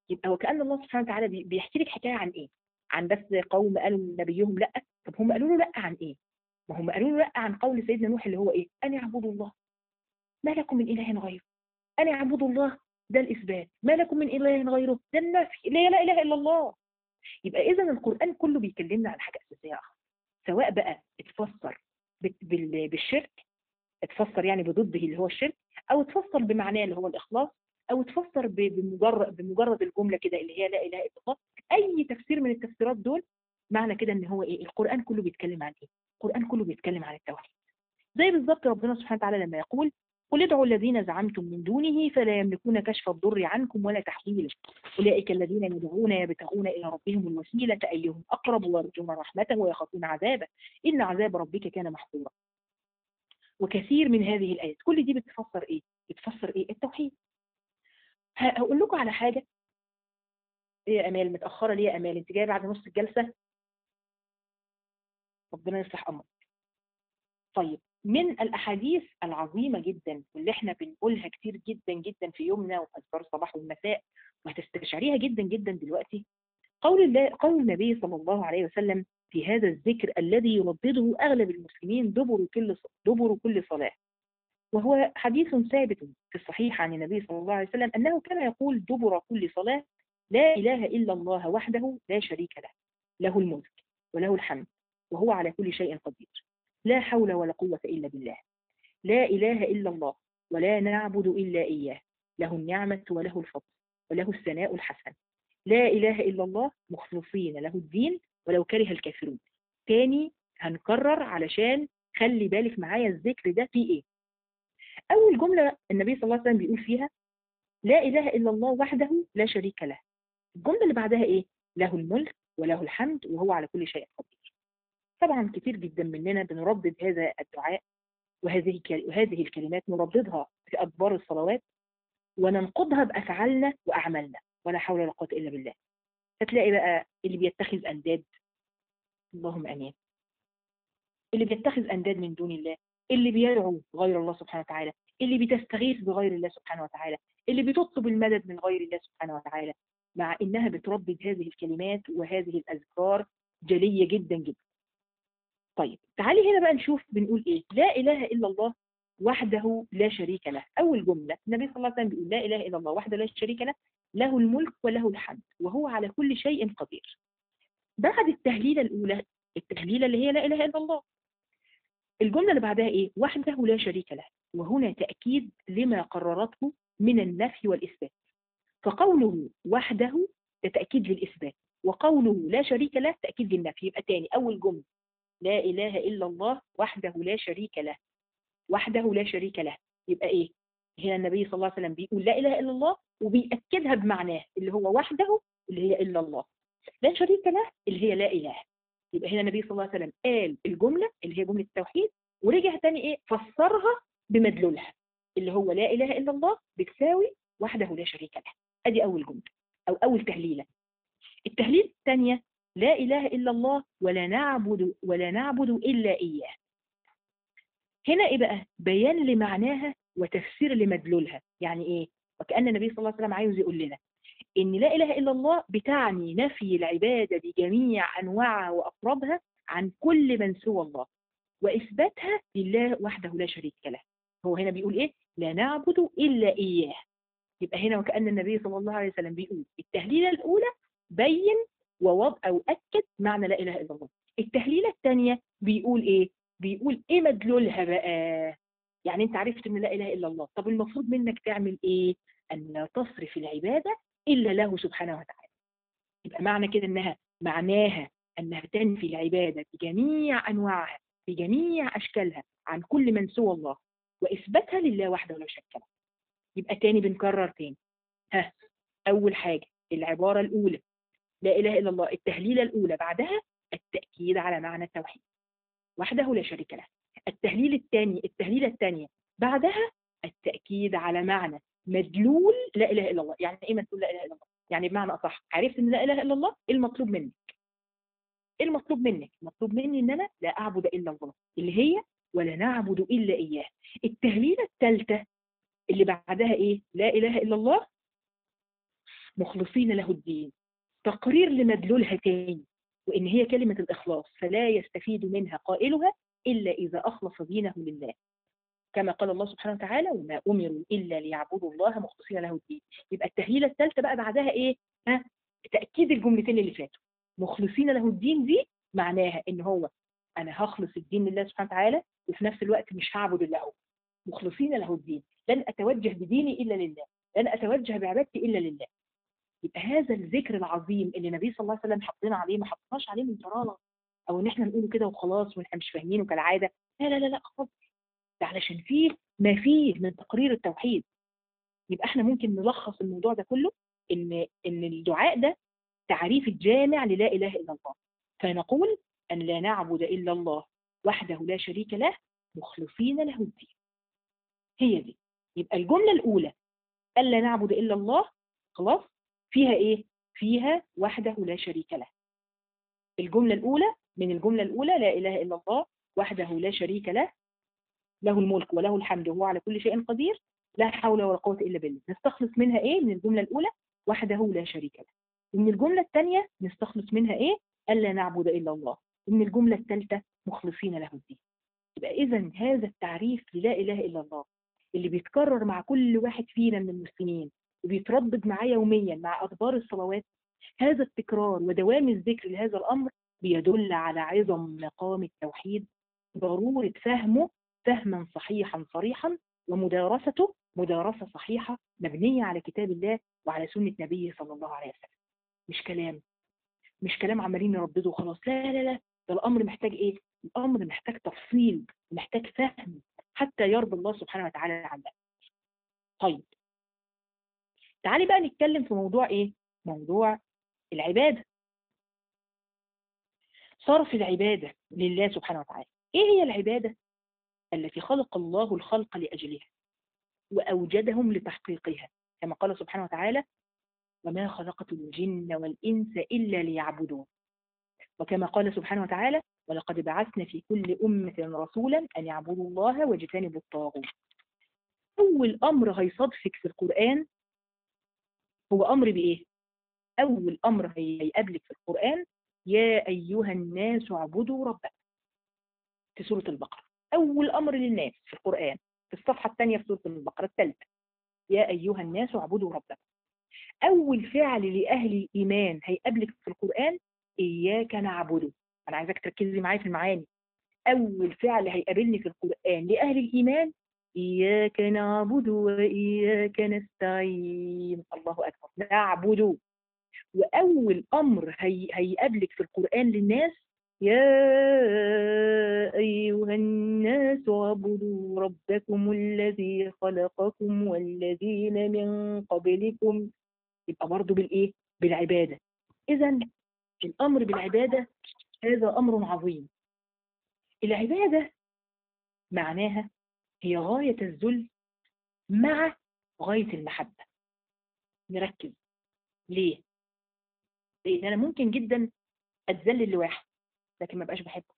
يبقى وكأن الله سبحانه وتعالى بي- بيحكي لك حكاية عن إيه؟ عن بس قوم قالوا لنبيهم لأ طب هم قالوا له لأ عن إيه؟ ما هم قالوا له لأ عن قول سيدنا نوح اللي هو إيه؟ أن اعبدوا الله ما لكم من إله غيره أن اعبدوا الله ده الإثبات ما لكم من إله غيره ده النفي لا لا إله إلا الله يبقى إذا القرآن كله بيكلمنا عن حاجة أساسية أخرى سواء بقى اتفسر بال- بال- بالشرك اتفسر يعني بضده اللي هو الشرك أو اتفسر بمعناه اللي هو الإخلاص أو اتفسر ب- بمجرد بمجرد الجملة كده اللي هي لا إله إلا الله أي تفسير من التفسيرات دول معنى كده إن هو إيه القرآن كله بيتكلم عن إيه القرآن كله بيتكلم عن التوحيد زي بالظبط ربنا سبحانه وتعالى لما يقول قل ادعوا الذين زعمتم من دونه فلا يملكون كشف الضر عنكم ولا تحويله أولئك الذين يدعون يبتغون إلى ربهم الوسيلة أيهم أقرب ويرجون رحمته ويخافون عذابه إن عذاب ربك كان محظورا وكثير من هذه الآيات كل دي بتفسر إيه؟ بتفسر إيه؟ التوحيد ه- هقول لكم على حاجة إيه يا أمال متأخرة ليه يا أمال أنت جاية بعد نص الجلسة ربنا يصلح أمرك طيب من الأحاديث العظيمة جدا واللي احنا بنقولها كتير جدا جدا في يومنا وفي أذكار الصباح والمساء وهتستشعريها جدا جدا دلوقتي قول الله قول النبي صلى الله عليه وسلم في هذا الذكر الذي يردده أغلب المسلمين دبر كل دبر كل صلاة وهو حديث ثابت في الصحيح عن النبي صلى الله عليه وسلم أنه كان يقول دبر كل صلاة لا إله إلا الله وحده لا شريك له له الملك وله الحمد وهو على كل شيء قدير لا حول ولا قوة إلا بالله لا إله إلا الله ولا نعبد إلا إياه له النعمة وله الفضل وله الثناء الحسن لا إله إلا الله مخلصين له الدين ولو كره الكافرون تاني هنكرر علشان خلي بالك معايا الذكر ده فيه ايه اول جملة النبي صلى الله عليه وسلم بيقول فيها لا اله الا الله وحده لا شريك له الجملة اللي بعدها ايه له الملك وله الحمد وهو على كل شيء قدير طبعا كتير جدا مننا بنردد هذا الدعاء وهذه وهذه الكلمات نرددها في أدبار الصلوات وننقضها بأفعالنا وأعمالنا ولا حول ولا قوة إلا بالله فتلاقي بقى اللي بيتخذ أنداد اللهم أمين اللي بيتخذ أنداد من دون الله اللي بيدعو غير الله سبحانه وتعالى اللي بتستغيث بغير الله سبحانه وتعالى اللي بتطلب المدد من غير الله سبحانه وتعالى مع إنها بتردد هذه الكلمات وهذه الأذكار جلية جدا جدا طيب تعالي هنا بقى نشوف بنقول إيه لا إله إلا الله وحده لا شريك له أول جملة النبي صلى الله عليه وسلم بيقول لا إله إلا الله وحده لا شريك له له الملك وله الحمد وهو على كل شيء قدير بعد التهليلة الأولى التهليلة اللي هي لا إله إلا الله الجملة اللي بعدها إيه وحده لا شريك له وهنا تأكيد لما قررته من النفي والإثبات فقوله وحده ده تأكيد للإثبات وقوله لا شريك له تأكيد للنفي يبقى تاني أول جملة لا إله إلا الله وحده لا شريك له وحده لا شريك له يبقى إيه هنا النبي صلى الله عليه وسلم بيقول لا إله إلا الله وبيأكدها بمعناه اللي هو وحده اللي هي إلا الله لا شريك له اللي هي لا إله يبقى هنا النبي صلى الله عليه وسلم قال الجملة اللي هي جملة التوحيد ورجع تاني إيه فسرها بمدلولها اللي هو لا إله إلا الله بتساوي وحده لا شريك له أدي أول جملة أو أول تهليلة التهليل الثانية لا إله إلا الله ولا نعبد ولا نعبد إلا إياه هنا إيه بقى بيان لمعناها وتفسير لمدلولها يعني إيه وكأن النبي صلى الله عليه وسلم عايز يقول لنا إن لا إله إلا الله بتعني نفي العبادة بجميع أنواعها وأفرادها عن كل من سوى الله وإثباتها لله وحده لا شريك له هو هنا بيقول إيه لا نعبد إلا إياه يبقى هنا وكأن النبي صلى الله عليه وسلم بيقول التهليلة الأولى بين ووضع أو أكد معنى لا إله إلا الله التهليلة الثانية بيقول إيه بيقول إيه مدلولها بقى يعني أنت عرفت إن لا إله إلا الله طب المفروض منك تعمل إيه أن لا تصرف العبادة إلا له سبحانه وتعالى يبقى معنى كده إنها معناها أنها تنفي العبادة بجميع أنواعها بجميع أشكالها عن كل من سوى الله وإثباتها لله وحده لا شك له يبقى تاني بنكرر تاني ها أول حاجة العبارة الأولى لا إله إلا الله التهليلة الأولى بعدها التأكيد على معنى التوحيد وحده لا شريك له التهليل الثاني التهليلة الثانية بعدها التأكيد على معنى مدلول لا إله إلا الله يعني إيه مدلول لا إله إلا الله يعني بمعنى أصح عرفت إن لا إله إلا الله إيه المطلوب منك إيه المطلوب منك المطلوب مني إن أنا لا أعبد إلا الله اللي هي ولا نعبد إلا إياه التهليلة الثالثة اللي بعدها إيه لا إله إلا الله مخلصين له الدين تقرير لمدلولها تاني وإن هي كلمة الإخلاص فلا يستفيد منها قائلها إلا إذا أخلص دينه لله كما قال الله سبحانه وتعالى وما أمروا إلا ليعبدوا الله مخلصين له الدين يبقى التهليلة الثالثة بقى بعدها إيه؟ ها؟ تأكيد الجملتين اللي فاتوا مخلصين له الدين دي معناها إن هو أنا هخلص الدين لله سبحانه وتعالى وفي نفس الوقت مش هعبد إلا هو مخلصين له الدين لن أتوجه بديني إلا لله لن أتوجه بعبادتي إلا لله يبقى هذا الذكر العظيم اللي النبي صلى الله عليه وسلم حطينا عليه ما حطناش عليه من طراله او ان احنا نقوله كده وخلاص واحنا مش فاهمينه كالعاده لا لا لا لا خالص ده علشان فيه ما فيه من تقرير التوحيد يبقى احنا ممكن نلخص الموضوع ده كله ان ان الدعاء ده تعريف الجامع للا اله الا الله فنقول ان لا نعبد الا الله وحده لا شريك له مخلصين له الدين هي دي يبقى الجمله الاولى الا نعبد الا الله خلاص فيها ايه فيها وحده لا شريك له الجمله الاولى من الجمله الاولى لا اله الا الله وحده لا شريك له له الملك وله الحمد وهو على كل شيء قدير لا حول ولا قوة إلا بالله نستخلص منها إيه من الجملة الأولى وحده لا شريك له ومن الجملة الثانية نستخلص منها إيه ألا نعبد إلا الله ومن الجملة الثالثة مخلصين له الدين يبقى إذا هذا التعريف للا إله إلا الله اللي بيتكرر مع كل واحد فينا من المسلمين وبيتردد معاه يوميا مع أخبار الصلوات هذا التكرار ودوام الذكر لهذا الأمر بيدل على عظم مقام التوحيد ضرورة فهمه فهما صحيحا صريحا ومدارسته مدارسة صحيحة مبنية على كتاب الله وعلى سنة نبيه صلى الله عليه وسلم مش كلام مش كلام عمالين نردده وخلاص لا لا لا ده الأمر محتاج إيه؟ الأمر محتاج تفصيل محتاج فهم حتى يرضى الله سبحانه وتعالى عنا طيب تعالي بقى نتكلم في موضوع إيه؟ موضوع العبادة صرف العبادة لله سبحانه وتعالى إيه هي العبادة؟ التي خلق الله الخلق لأجلها وأوجدهم لتحقيقها كما قال سبحانه وتعالى وما خلقت الجن والإنس إلا ليعبدون وكما قال سبحانه وتعالى ولقد بعثنا في كل أمة رسولا أن يعبدوا الله واجتنبوا الطاغوت أول أمر هيصادفك في القرآن هو أمر بإيه؟ أول أمر هيقابلك في القرآن يا أيها الناس اعبدوا ربكم في سورة البقرة أول أمر للناس في القرآن في الصفحة الثانية في سورة البقرة الثالثة يا أيها الناس اعبدوا ربكم أول فعل لأهل الإيمان هيقابلك في القرآن إياك نعبده أنا عايزك تركزي معايا في المعاني أول فعل هيقابلني في القرآن لأهل الإيمان إياك نعبد وإياك نستعين الله أكبر نعبد وأول أمر هي... هيقابلك في القرآن للناس يا أيها الناس اعبدوا ربكم الذي خلقكم والذين من قبلكم يبقى برضه بالإيه؟ بالعبادة إذا الأمر بالعبادة هذا أمر عظيم العبادة معناها هي غاية الذل مع غاية المحبة نركز ليه؟ لأن أنا ممكن جدا أتذلل لواحد لكن ما بقاش بحبه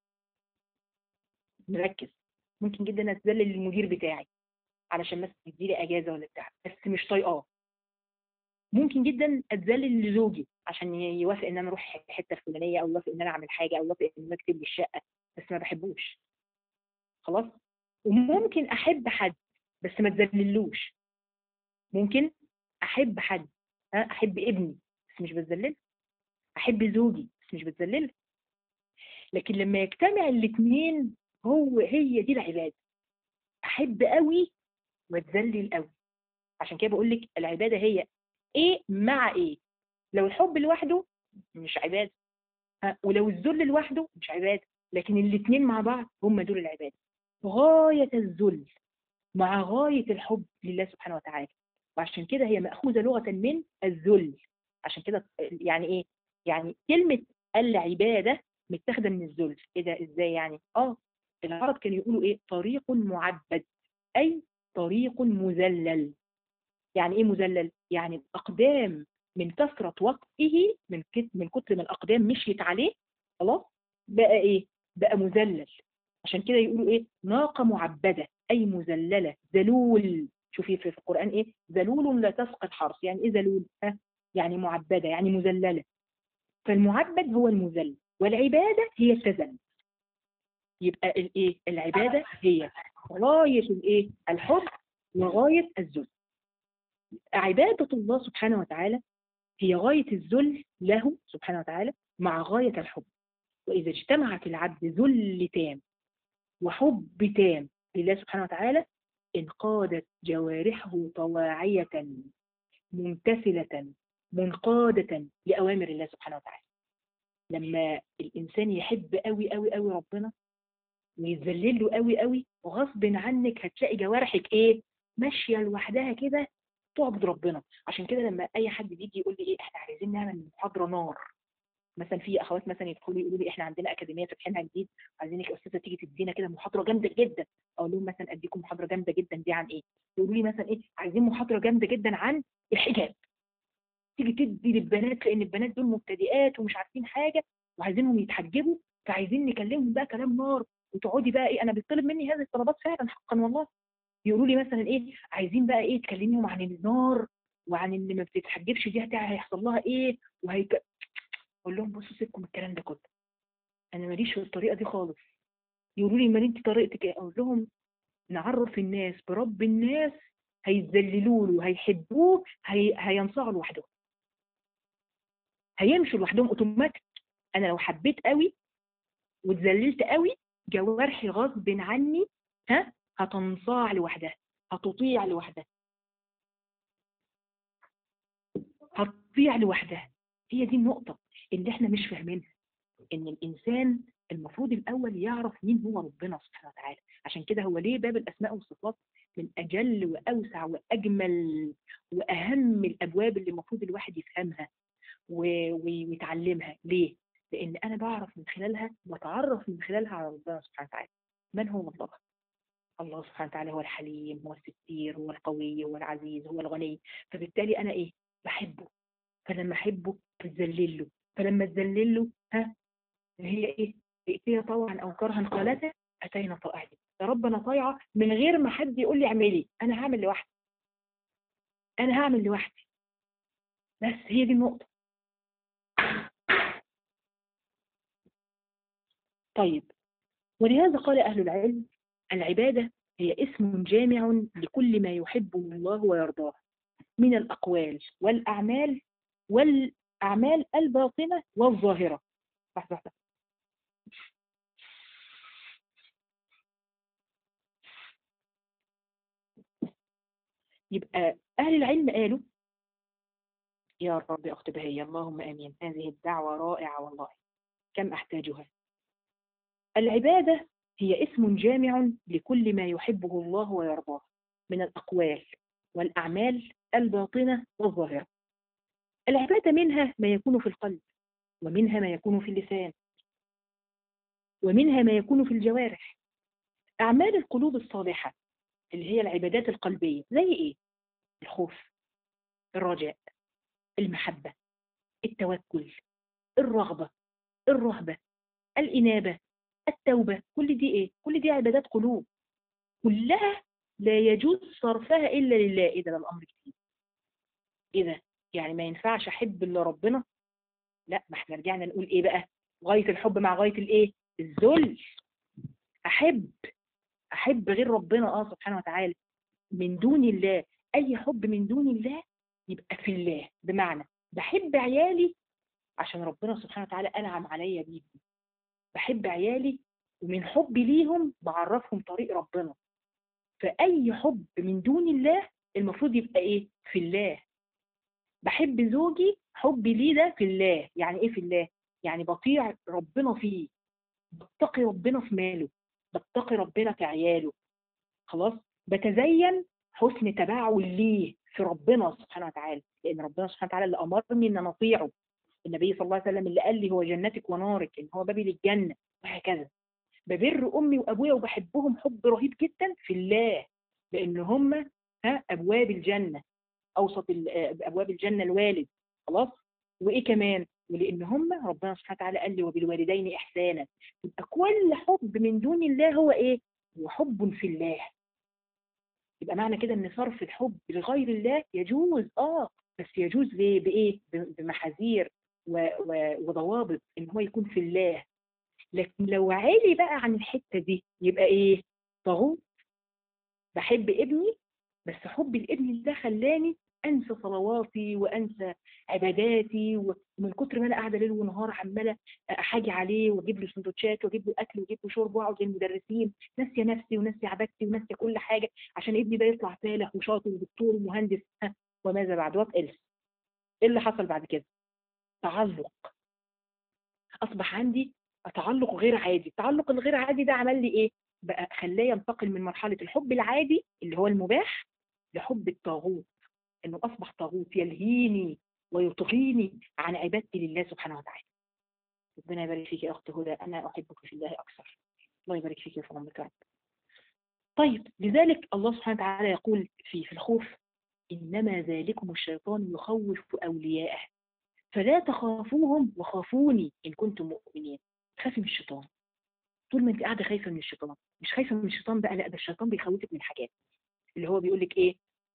نركز ممكن جدا أتذلل للمدير بتاعي علشان مثلا يديلي أجازة ولا بتاع بس مش طايقاه ممكن جدا أتذلل لزوجي عشان يوافق إن أنا أروح الحتة الفلانية أو يوافق إن أنا أعمل حاجة أو يوافق إن أنا أكتب لي الشقة بس ما بحبوش خلاص وممكن أحب حد بس ما تذللوش ممكن أحب حد أحب ابني بس مش بتذلله أحب زوجي بس مش بتذلله لكن لما يجتمع الاثنين هو هي دي العبادة أحب قوي واتذلل قوي عشان كده بقول لك العبادة هي إيه مع إيه لو الحب لوحده مش عبادة ولو الذل لوحده مش عبادة لكن الاثنين مع بعض هم دول العبادة غاية الذل مع غاية الحب لله سبحانه وتعالى وعشان كده هي مأخوذة لغة من الذل عشان كده يعني ايه يعني كلمة العبادة متاخدة من الذل ايه ده ازاي يعني اه العرب كانوا يقولوا ايه طريق معبد اي طريق مذلل يعني ايه مذلل يعني الاقدام من كثرة وقته من من كتر ما الاقدام مشيت عليه خلاص بقى ايه بقى مذلل عشان كده يقولوا ايه ناقة معبدة اي مذللة ذلول شوفي في القرآن ايه ذلول لا تسقط حرف يعني ايه ذلول ها يعني معبدة يعني مذللة فالمعبد هو المذل والعبادة هي التذلل يبقى الايه العبادة هي غاية الايه الحب وغاية الذل عبادة الله سبحانه وتعالى هي غاية الذل له سبحانه وتعالى مع غاية الحب وإذا اجتمعت العبد ذل تام وحب تام لله سبحانه وتعالى انقادت جوارحه طواعية ممتثلة منقادة لأوامر الله سبحانه وتعالى لما الإنسان يحب قوي قوي قوي ربنا ويتذلل له قوي قوي وغصب عنك هتلاقي جوارحك ايه ماشيه لوحدها كده تعبد ربنا عشان كده لما اي حد بيجي يقول لي ايه احنا عايزين نعمل محاضره نار مثلا في اخوات مثلا يدخلوا يقولوا لي احنا عندنا اكاديميه فاتحينها جديد عايزينك يا استاذه تيجي تدينا كده محاضره جامده جدا اقول لهم مثلا اديكم محاضره جامده جدا دي عن ايه يقولوا لي مثلا ايه عايزين محاضره جامده جدا عن الحجاب تيجي تدي للبنات لان البنات دول مبتدئات ومش عارفين حاجه وعايزينهم يتحجبوا فعايزين نكلمهم بقى كلام نار وتقعدي بقى ايه انا بيطلب مني هذه الطلبات فعلا حقا والله يقولوا لي مثلا ايه عايزين بقى ايه تكلميهم عن النار وعن ان ما بتتحجبش دي هتع- هيحصل لها ايه وهيك اقول لهم بصوا سيبكم من الكلام ده كله انا ماليش في الطريقه دي خالص يقولوا لي امال انت طريقتك ايه اقول لهم نعرف الناس برب الناس هيتذللوا له هيحبوه هي... هينصاعوا لوحدهم هيمشوا لوحدهم اوتوماتيك انا لو حبيت قوي واتذللت قوي جوارحي غصب عني ها هتنصاع لوحدها هتطيع لوحدها هتطيع لوحدها هي دي النقطة اللي احنا مش فاهمينها ان الانسان المفروض الاول يعرف مين هو ربنا سبحانه وتعالى عشان كده هو ليه باب الاسماء والصفات من اجل واوسع واجمل واهم الابواب اللي المفروض الواحد يفهمها و- و- ويتعلمها ليه لان انا بعرف من خلالها بتعرف من خلالها على ربنا سبحانه وتعالى من هو الله الله سبحانه وتعالى هو الحليم هو الستير هو القوي هو العزيز هو الغني فبالتالي انا ايه بحبه فلما احبه بتذلل له فلما تذلل له ها هي ايه ائتيا طوعا او كرها قالتا اتينا طائعين يا رب انا طايعه من غير ما حد يقول لي اعملي انا هعمل لوحدي انا هعمل لوحدي بس هي دي النقطه طيب ولهذا قال أهل العلم العبادة هي اسم جامع لكل ما يحبه الله ويرضاه من الأقوال والأعمال والأعمال الباطنة والظاهرة لحظة لحظة. يبقى أهل العلم قالوا يا رب أخت بهية اللهم آمين هذه الدعوة رائعة والله كم أحتاجها العبادة هي اسم جامع لكل ما يحبه الله ويرضاه من الأقوال والأعمال الباطنة والظاهرة العبادة منها ما يكون في القلب ومنها ما يكون في اللسان ومنها ما يكون في الجوارح أعمال القلوب الصالحة اللي هي العبادات القلبية زي إيه؟ الخوف الرجاء المحبة التوكل الرغبة الرهبة الإنابة التوبة كل دي إيه؟ كل دي عبادات قلوب كلها لا يجوز صرفها إلا لله إذا ده الأمر كتير إذا يعني ما ينفعش أحب إلا ربنا لا ما احنا رجعنا نقول إيه بقى غاية الحب مع غاية الإيه الذل أحب أحب غير ربنا آه سبحانه وتعالى من دون الله أي حب من دون الله يبقى في الله بمعنى بحب عيالي عشان ربنا سبحانه وتعالى أنعم عليا بيهم بحب عيالي ومن حبي ليهم بعرفهم طريق ربنا فأي حب من دون الله المفروض يبقى إيه في الله بحب زوجي حبي ليه ده في الله يعني إيه في الله يعني بطيع ربنا فيه بتقي ربنا في ماله بتقي ربنا في عياله خلاص بتزين حسن تباعل ليه في ربنا سبحانه وتعالى لان ربنا سبحانه وتعالى اللي امرني ان انا اطيعه النبي صلى الله عليه وسلم اللي قال لي هو جنتك ونارك ان هو بابي للجنه وهكذا ببر امي وابويا وبحبهم حب رهيب جدا في الله لان هم ها ابواب الجنه اوسط ال- ابواب الجنه الوالد خلاص وايه كمان ولان هم ربنا سبحانه وتعالى قال لي وبالوالدين احسانا يبقى كل حب من دون الله هو ايه هو حب في الله يبقى معنى كده ان صرف الحب لغير الله يجوز اه بس يجوز ليه بايه ب- بمحاذير و- و- وضوابط ان هو يكون في الله لكن لو عالي بقى عن الحته دي يبقى ايه طاغوت بحب ابني بس حبي لابني ده خلاني انسى صلواتي وانسى عباداتي ومن كتر ما انا قاعده ليل ونهار عماله احاجي عليه واجيب له سندوتشات واجيب له اكل واجيب له شرب واقعد للمدرسين ناسيه نفسي وناسيه عبادتي وناسيه كل حاجه عشان ابني ده يطلع فالح وشاطر ودكتور ومهندس ها وماذا بعد وات ايلس ايه اللي حصل بعد كده تعلق اصبح عندي تعلق غير عادي التعلق الغير عادي ده عمل لي ايه بقى خلاه ينتقل من مرحله الحب العادي اللي هو المباح لحب الطاغوت انه اصبح طاغوت يلهيني ويطغيني عن عبادتي لله سبحانه وتعالى ربنا يبارك فيك يا اخت هدى انا احبك في الله اكثر الله يبارك فيك في عمرك يا رب طيب لذلك الله سبحانه وتعالى يقول في في الخوف انما ذلكم الشيطان يخوف اولياءه فلا تخافوهم وخافوني ان كنتم مؤمنين خافي من الشيطان طول ما انت قاعده خايفه من الشيطان مش خايفه من الشيطان بقى لا ده الشيطان بيخوفك من حاجات اللي هو بيقول لك ايه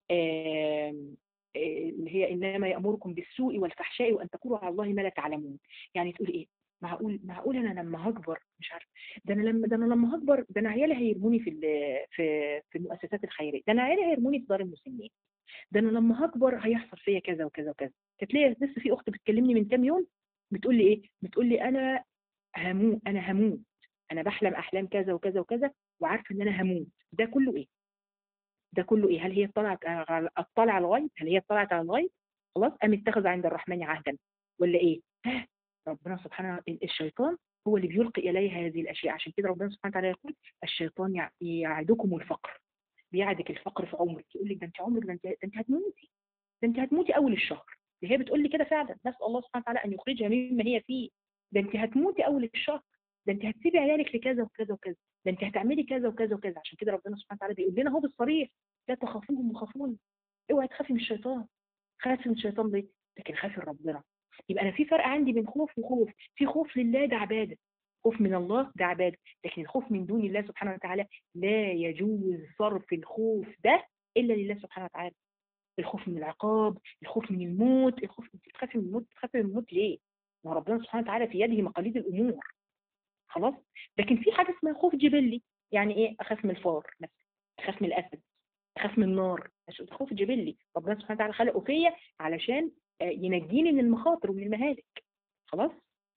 آم، آه، اللي هي انما يامركم بالسوء والفحشاء وان تقولوا على الله ما لا تعلمون يعني تقول ايه معقول معقول انا لما هكبر مش عارف ده انا لما ده انا لما هكبر ده انا عيالي هيرموني في ال- في في المؤسسات الخيريه ده انا عيالي هيرموني في دار المسنين ده انا لما هكبر هيحصل فيا كذا وكذا وكذا كانت ليا لسه في اخت بتكلمني من كام يوم بتقول لي ايه بتقول لي انا هموت انا هموت انا بحلم احلام كذا وكذا وكذا وعارفه ان انا هموت ده كله ايه ده كله ايه هل هي اطلعت على اطلع على الغيب هل هي اطلعت على الغيب خلاص ام اتخذ عند الرحمن عهدا ولا ايه ها ربنا سبحانه الشيطان هو اللي بيلقي اليها هذه الاشياء عشان كده ربنا سبحانه وتعالى يقول الشيطان يع- يعدكم الفقر بيعدك الفقر في عمرك يقول لك ده انت عمرك ده انت ده انت هتموتي ده انت هتموتي اول الشهر هي بتقول لي كده فعلا نسال الله سبحانه وتعالى ان يخرجها مما هي فيه ده انت هتموتي اول الشهر ده انت هتسيبي عيالك لكذا وكذا وكذا ده انت هتعملي كذا وكذا وكذا عشان كده ربنا سبحانه وتعالى بيقول لنا هو بالصريح لا تخافوهم وخافوني اوعي تخافي من الشيطان خافي من الشيطان ليه لكن خافي من ربنا يبقى انا في فرق عندي بين خوف وخوف في خوف لله ده عباده خوف من الله ده عباده لكن الخوف من دون الله سبحانه وتعالى لا يجوز صرف الخوف ده الا لله سبحانه وتعالى الخوف من العقاب الخوف من الموت الخوف انت بتخافي من الموت بتخافي من الموت ليه ما ربنا سبحانه وتعالى في يده مقاليد الامور خلاص لكن في حاجه اسمها خوف جبلي يعني ايه اخاف من الفار مثلا اخاف من الاسد اخاف من النار عشان ده خوف جبلي ربنا سبحانه وتعالى خلقه فيا علشان آه، ينجيني من المخاطر ومن المهالك خلاص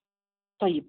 طيب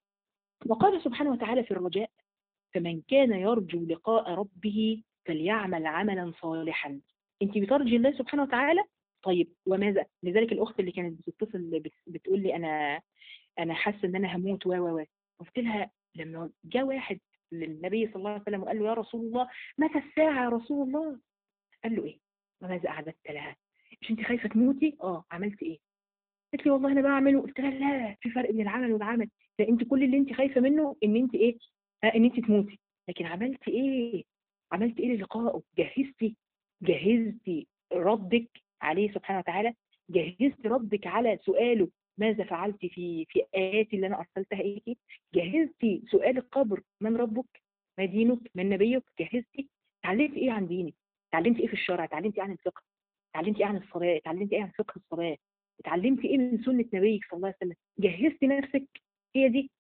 وقال سبحانه وتعالى في الرجاء فمن كان يرجو لقاء ربه فليعمل عملا صالحا انت بترجي الله سبحانه وتعالى طيب وماذا لذلك الاخت اللي كانت بتتصل بت- بتقول لي انا انا حاسه ان انا هموت و و و قلت لها لما جاء واحد للنبي صلى الله عليه وسلم وقال له يا رسول الله متى الساعه يا رسول الله قال له ايه وماذا اعددت لها مش انت خايفه تموتي اه عملت ايه قالت لي والله انا بعمل قلت لها لا في فرق بين العمل والعمل ده انت كل اللي انت خايفه منه ان انت ايه آه ان انت تموتي لكن عملت ايه عملت ايه للقائه جهزتي جهزتي ردك عليه سبحانه وتعالى جهزت ردك على سؤاله ماذا فعلت في في آياتي اللي أنا أرسلتها إليك جهزتي سؤال القبر من ربك ما دينك من نبيك جهزتي اتعلمت إيه عن دينك اتعلمت إيه في الشرع اتعلمت إيه عن الفقه اتعلمت إيه عن الصلاة اتعلمت إيه عن فقه الصلاة اتعلمت إيه من سنة نبيك صلى الله عليه وسلم جهزتي نفسك هي دي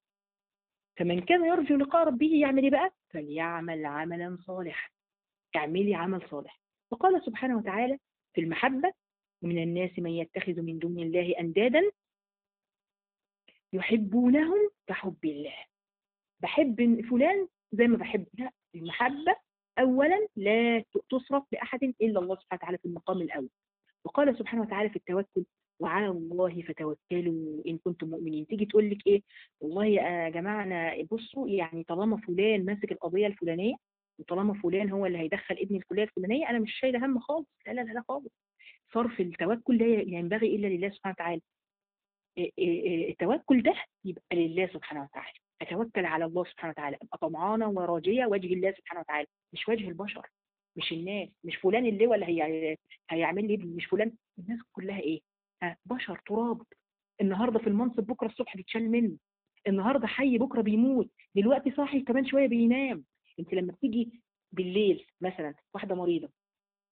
فمن كان يرجو لقاء ربه يعمل إيه بقى فليعمل عملا صالحا اعملي عمل صالح وقال سبحانه وتعالى في المحبة ومن الناس من يتخذ من دون الله أندادا يحبونهم كحب الله بحب فلان زي ما بحب لا المحبة أولا لا تصرف لأحد إلا الله سبحانه وتعالى في المقام الأول وقال سبحانه وتعالى في التوكل وعلى الله فتوكلوا إن كنتم مؤمنين تيجي تقول لك إيه والله يا جماعة أنا بصوا يعني طالما فلان ماسك القضية الفلانية وطالما فلان هو اللي هيدخل ابني الكلية الفلانية أنا مش شايلة هم خالص لا لا لا, لا خالص صرف التوكل لا ينبغي إلا لله سبحانه وتعالى إيه إيه إيه التوكل ده يبقى لله سبحانه وتعالى اتوكل على الله سبحانه وتعالى ابقى طمعانه وراجيه وجه الله سبحانه وتعالى مش وجه البشر مش الناس مش فلان اللي ولا هي هيعمل لي ابني مش فلان الناس كلها ايه ها بشر تراب النهارده في المنصب بكره الصبح بيتشال منه النهارده حي بكره بيموت دلوقتي صاحي كمان شويه بينام انت لما بتيجي بالليل مثلا واحده مريضه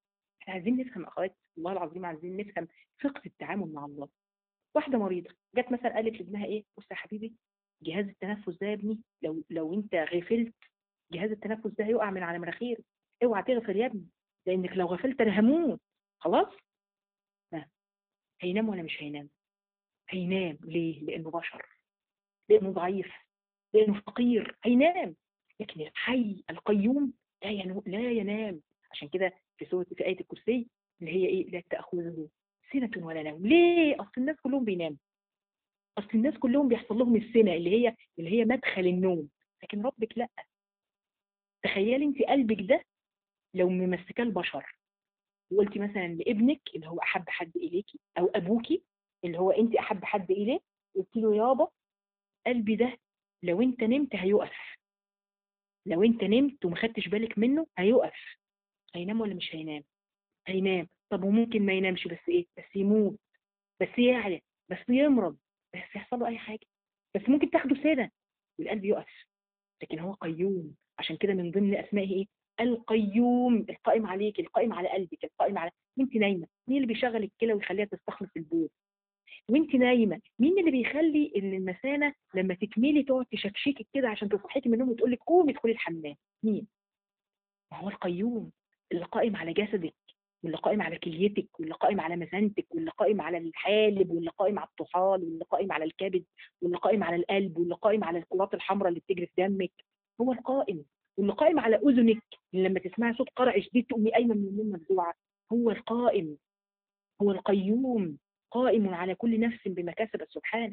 احنا عايزين نفهم اخوات والله العظيم عايزين نفهم فقه التعامل مع الله واحده مريضه جت مثلا قالت لابنها ايه بص يا حبيبي جهاز التنفس ده يا ابني لو لو انت غفلت جهاز التنفس ده هيقع من على مناخيرك اوعى تغفل يا ابني لانك لو غفلت انا هموت خلاص ها. هينام ولا مش هينام هينام ليه لانه بشر لانه ضعيف لانه فقير هينام لكن الحي القيوم لا ينو... لا ينام عشان كده في سوره في ايه الكرسي اللي هي ايه لا تاخذه سنه ولا نوم ليه اصل الناس كلهم بيناموا اصل الناس كلهم بيحصل لهم السنه اللي هي اللي هي مدخل النوم لكن ربك لا تخيلي انت قلبك ده لو ممسكاه البشر وقلتي مثلا لابنك اللي هو احب حد اليكي او ابوكي اللي هو انت احب حد اليه قلت له يابا قلبي ده لو انت نمت هيقف لو انت نمت وما خدتش بالك منه هيقف هينام ولا مش هينام هينام طب وممكن ما ينامش بس ايه بس يموت بس يعيا بس يمرض بس يحصل له اي حاجه بس ممكن تاخده سنه والقلب يقف لكن هو قيوم عشان كده من ضمن اسمائه ايه القيوم القائم عليك القائم على قلبك القائم على وانت نايمه مين اللي بيشغل الكلى ويخليها تستخلص البول وانت نايمه مين اللي بيخلي ان المثانه لما تكملي تقعد تشكشكك كده عشان تصحيكي من النوم وتقول لك قومي ادخلي الحمام مين ما هو القيوم اللي قائم على جسدك واللي قائم على كليتك واللي قائم على مثانتك واللي قائم على الحالب واللي قائم على الطحال واللي قائم على الكبد واللي قائم على القلب واللي قائم على الكرات الحمراء اللي بتجري في دمك هو القائم واللي قائم على اذنك اللي لما تسمعي صوت قرع شديد تقومي قايمه من النوم مفزوعه هو القائم هو القيوم قائم على كل نفس بما كسبت سبحانه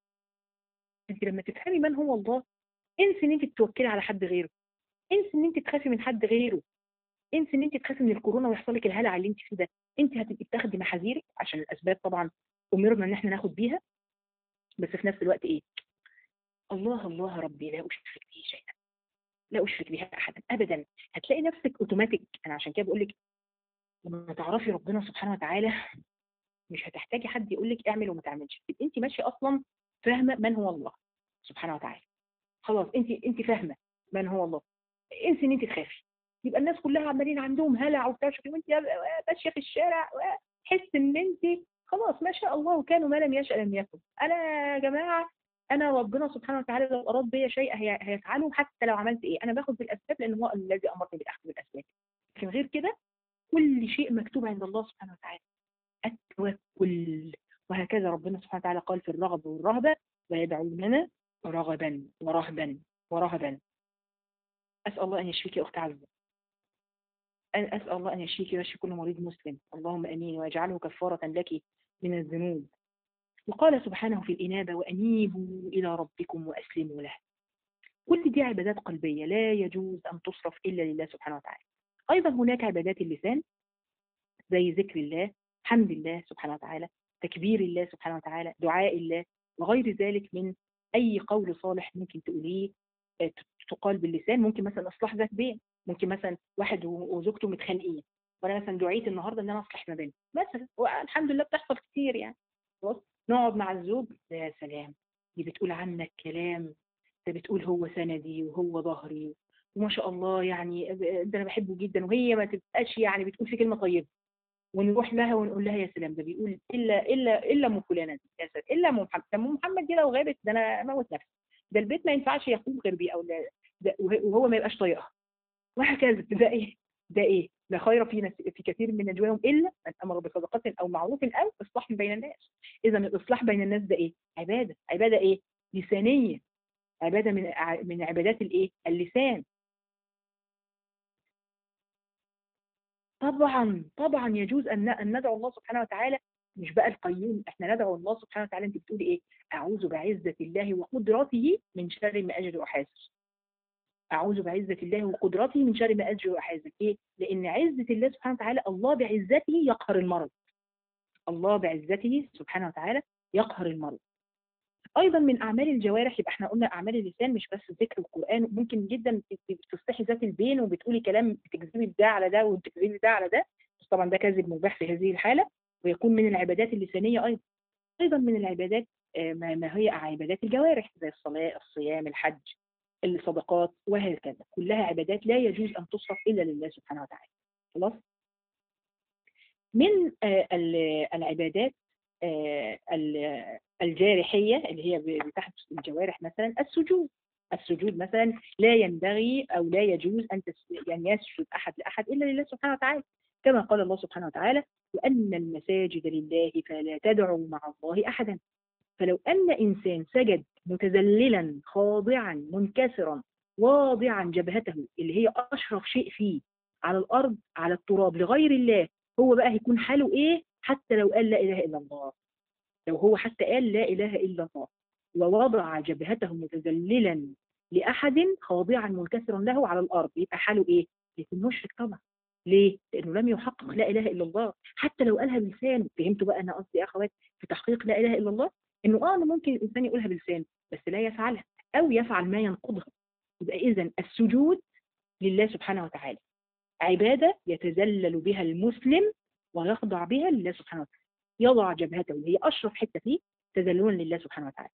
انت لما تفهمي من هو الله انسي ان انت تتوكلي على حد غيره انسي ان انت تخافي من حد غيره انسي ان انت تخافي من الكورونا ويحصل لك الهلع اللي انت فيه ده انت هتبقي بتاخدي محاذيرك عشان الاسباب طبعا امرنا ان احنا ناخد بيها بس في نفس الوقت ايه الله الله ربي لا اشرك به شيئا لا اشرك بها احدا ابدا هتلاقي نفسك اوتوماتيك انا عشان كده بقول لك لما تعرفي ربنا سبحانه وتعالى مش هتحتاجي حد يقول لك اعمل وما تعملش انت ماشيه اصلا فاهمه من هو الله سبحانه وتعالى خلاص انت انت فاهمه من هو الله انسي ان انت تخافي يبقى الناس كلها عمالين عندهم هلع وبتاع وانت ماشيه في الشارع حس ان انت خلاص ما شاء الله وكانوا ما لم يشأ لم يكن انا يا جماعه انا ربنا سبحانه وتعالى لو اراد بيا شيء هي هيفعله حتى لو عملت ايه انا باخد بالاسباب لان هو الذي امرني بالاخذ بالاسباب لكن غير كده كل شيء مكتوب عند الله سبحانه وتعالى التوكل وهكذا ربنا سبحانه وتعالى قال في الرغبة والرهبة ويدعوننا رغبا ورهبا ورهبا أسأل الله أن يشفيك أخت عزة أسأل الله أن يشفيك ويشفي كل مريض مسلم اللهم أمين ويجعله كفارة لك من الذنوب وقال سبحانه في الإنابة وأنيبوا إلى ربكم وأسلموا له كل دي عبادات قلبية لا يجوز أن تصرف إلا لله سبحانه وتعالى أيضا هناك عبادات اللسان زي ذكر الله حمد الله سبحانه وتعالى تكبير الله سبحانه وتعالى دعاء الله وغير ذلك من أي قول صالح ممكن تقوليه تقال باللسان ممكن مثلا إصلاح ذات بين ممكن مثلا واحد وزوجته متخانقين وانا مثلا دعيت النهارده ان انا اصلح ما بينهم مثلا والحمد لله بتحصل كتير يعني خلاص نقعد مع الزوج يا سلام دي بتقول عنك كلام ده بتقول هو سندي وهو ظهري وما شاء الله يعني ده انا بحبه جدا وهي ما تبقاش يعني بتقول في كلمه طيبه ونروح لها ونقول لها يا سلام ده بيقول الا الا الا ام فلانه دي يا سلام الا ام محمد ام محمد دي لو غابت ده انا اموت نفسي ده البيت ما ينفعش يقوم غير بيه او لا ده وهو ما يبقاش طايقها وهكذا ده ايه ده ايه لا خير في في كثير من نجواهم الا من امر بصدقه او معروف او اصلاح بين الناس اذا الاصلاح بين الناس ده ايه عباده عباده ايه لسانيه عباده من من عبادات الايه اللسان طبعا طبعا يجوز ان ان ندعو الله سبحانه وتعالى مش بقى القيوم احنا ندعو الله سبحانه وتعالى انت بتقولي ايه اعوذ بعزه الله وقدرته من شر ما اجد احاسس اعوذ بعزه الله وقدرته من شر ما اجد احاسس ايه لان عزه الله سبحانه وتعالى الله بعزته يقهر المرض الله بعزته سبحانه وتعالى يقهر المرض ايضا من اعمال الجوارح يبقى احنا قلنا اعمال اللسان مش بس ذكر القران ممكن جدا تصلحي ذات البين وبتقولي كلام بتكذبي ده على ده وبتكذبي ده على ده بس طبعا ده كذب مباح في هذه الحاله ويكون من العبادات اللسانيه ايضا ايضا من العبادات ما هي عبادات الجوارح زي الصلاه الصيام الحج الصدقات وهكذا كلها عبادات لا يجوز ان تصرف الا لله سبحانه وتعالى خلاص من آه، ال- العبادات آه، ال- الجارحية اللي هي ب- بتحدث الجوارح مثلا السجود السجود مثلا لا ينبغي أو لا يجوز أن تس- أن يسجد أحد لأحد إلا لله سبحانه وتعالى كما قال الله سبحانه وتعالى وأن المساجد لله فلا تدعوا مع الله أحدا فلو أن إنسان سجد متذللا خاضعا منكسرا واضعا جبهته اللي هي أشرف شيء فيه على الأرض على التراب لغير الله هو بقى هيكون حاله إيه حتى لو قال لا إله إلا الله لو هو حتى قال لا إله إلا الله ووضع جبهته متذللا لأحد خاضعا منكسرا له على الأرض يبقى حاله إيه؟ يكون مشرك طبعا ليه؟ لأنه لم يحقق لا إله إلا الله حتى لو قالها بلسانه فهمتوا بقى أنا قصدي يا أخوات في تحقيق لا إله إلا الله إنه آه أنا ممكن الإنسان يقولها بلسانه بس لا يفعلها أو يفعل ما ينقضها يبقى إذا السجود لله سبحانه وتعالى عبادة يتذلل بها المسلم ويخضع بها لله سبحانه وتعالى يضع جبهته اللي هي أشرف حتة فيه تذللا لله سبحانه وتعالى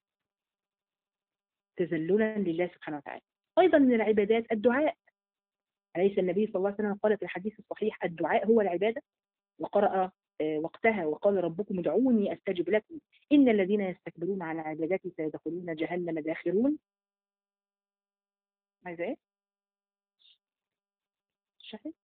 تذللا لله سبحانه وتعالى أيضا من العبادات الدعاء أليس النبي صلى الله عليه وسلم قال في الحديث الصحيح الدعاء هو العبادة وقرأ آه، وقتها وقال ربكم ادعوني أستجب لكم إن الذين يستكبرون عن عبادتي سيدخلون جهنم داخرون عايزة إيه؟ شاهد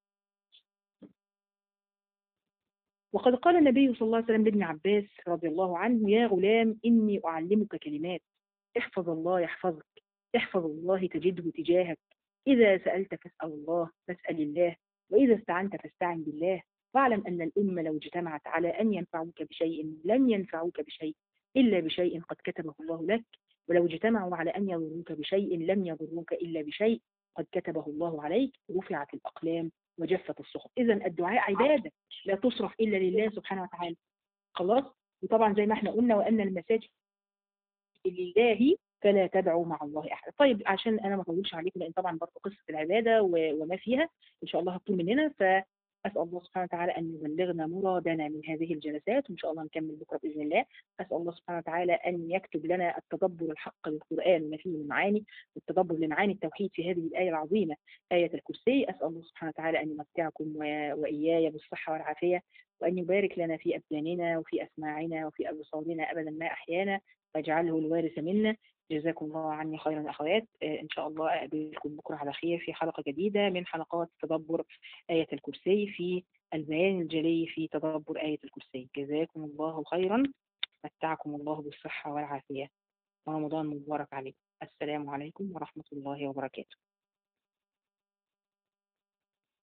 وقد قال النبي صلى الله عليه وسلم لابن عباس رضي الله عنه يا غلام إني أعلمك كلمات احفظ الله يحفظك احفظ الله تجده تجاهك إذا سألت فاسأل الله فاسأل الله وإذا استعنت فاستعن بالله واعلم أن الأمة لو اجتمعت على أن ينفعوك بشيء لن ينفعوك بشيء إلا بشيء قد كتبه الله لك ولو اجتمعوا على أن يضروك بشيء لم يضروك إلا بشيء قد كتبه الله عليك رفعت الأقلام وجفت الصحف إذا الدعاء عبادة لا تصرف إلا لله سبحانه وتعالى خلاص وطبعا زي ما احنا قلنا وأن المساجد لله فلا تدعوا مع الله احد طيب عشان انا ما اطولش عليكم لان طبعا برضه قصه العباده و- وما فيها ان شاء الله هتطول مننا فاسال الله سبحانه وتعالى ان يبلغنا مرادنا من هذه الجلسات وان شاء الله نكمل بكره باذن الله اسال الله سبحانه وتعالى ان يكتب لنا التدبر الحق للقران وما فيه من معاني والتدبر لمعاني التوحيد في هذه الايه العظيمه ايه الكرسي اسال الله سبحانه وتعالى ان يمتعكم و- واياي بالصحه والعافيه وان يبارك لنا في ابداننا وفي اسماعنا وفي ابصارنا ابدا ما احيانا واجعله الوارث منا جزاكم الله عني خيرا أخوات آه، إن شاء الله أقابلكم بكرة على خير في حلقة جديدة من حلقات تدبر آية الكرسي في البيان الجلي في تدبر آية الكرسي جزاكم الله خيرا متعكم الله بالصحة والعافية ورمضان مبارك عليكم السلام عليكم ورحمة الله وبركاته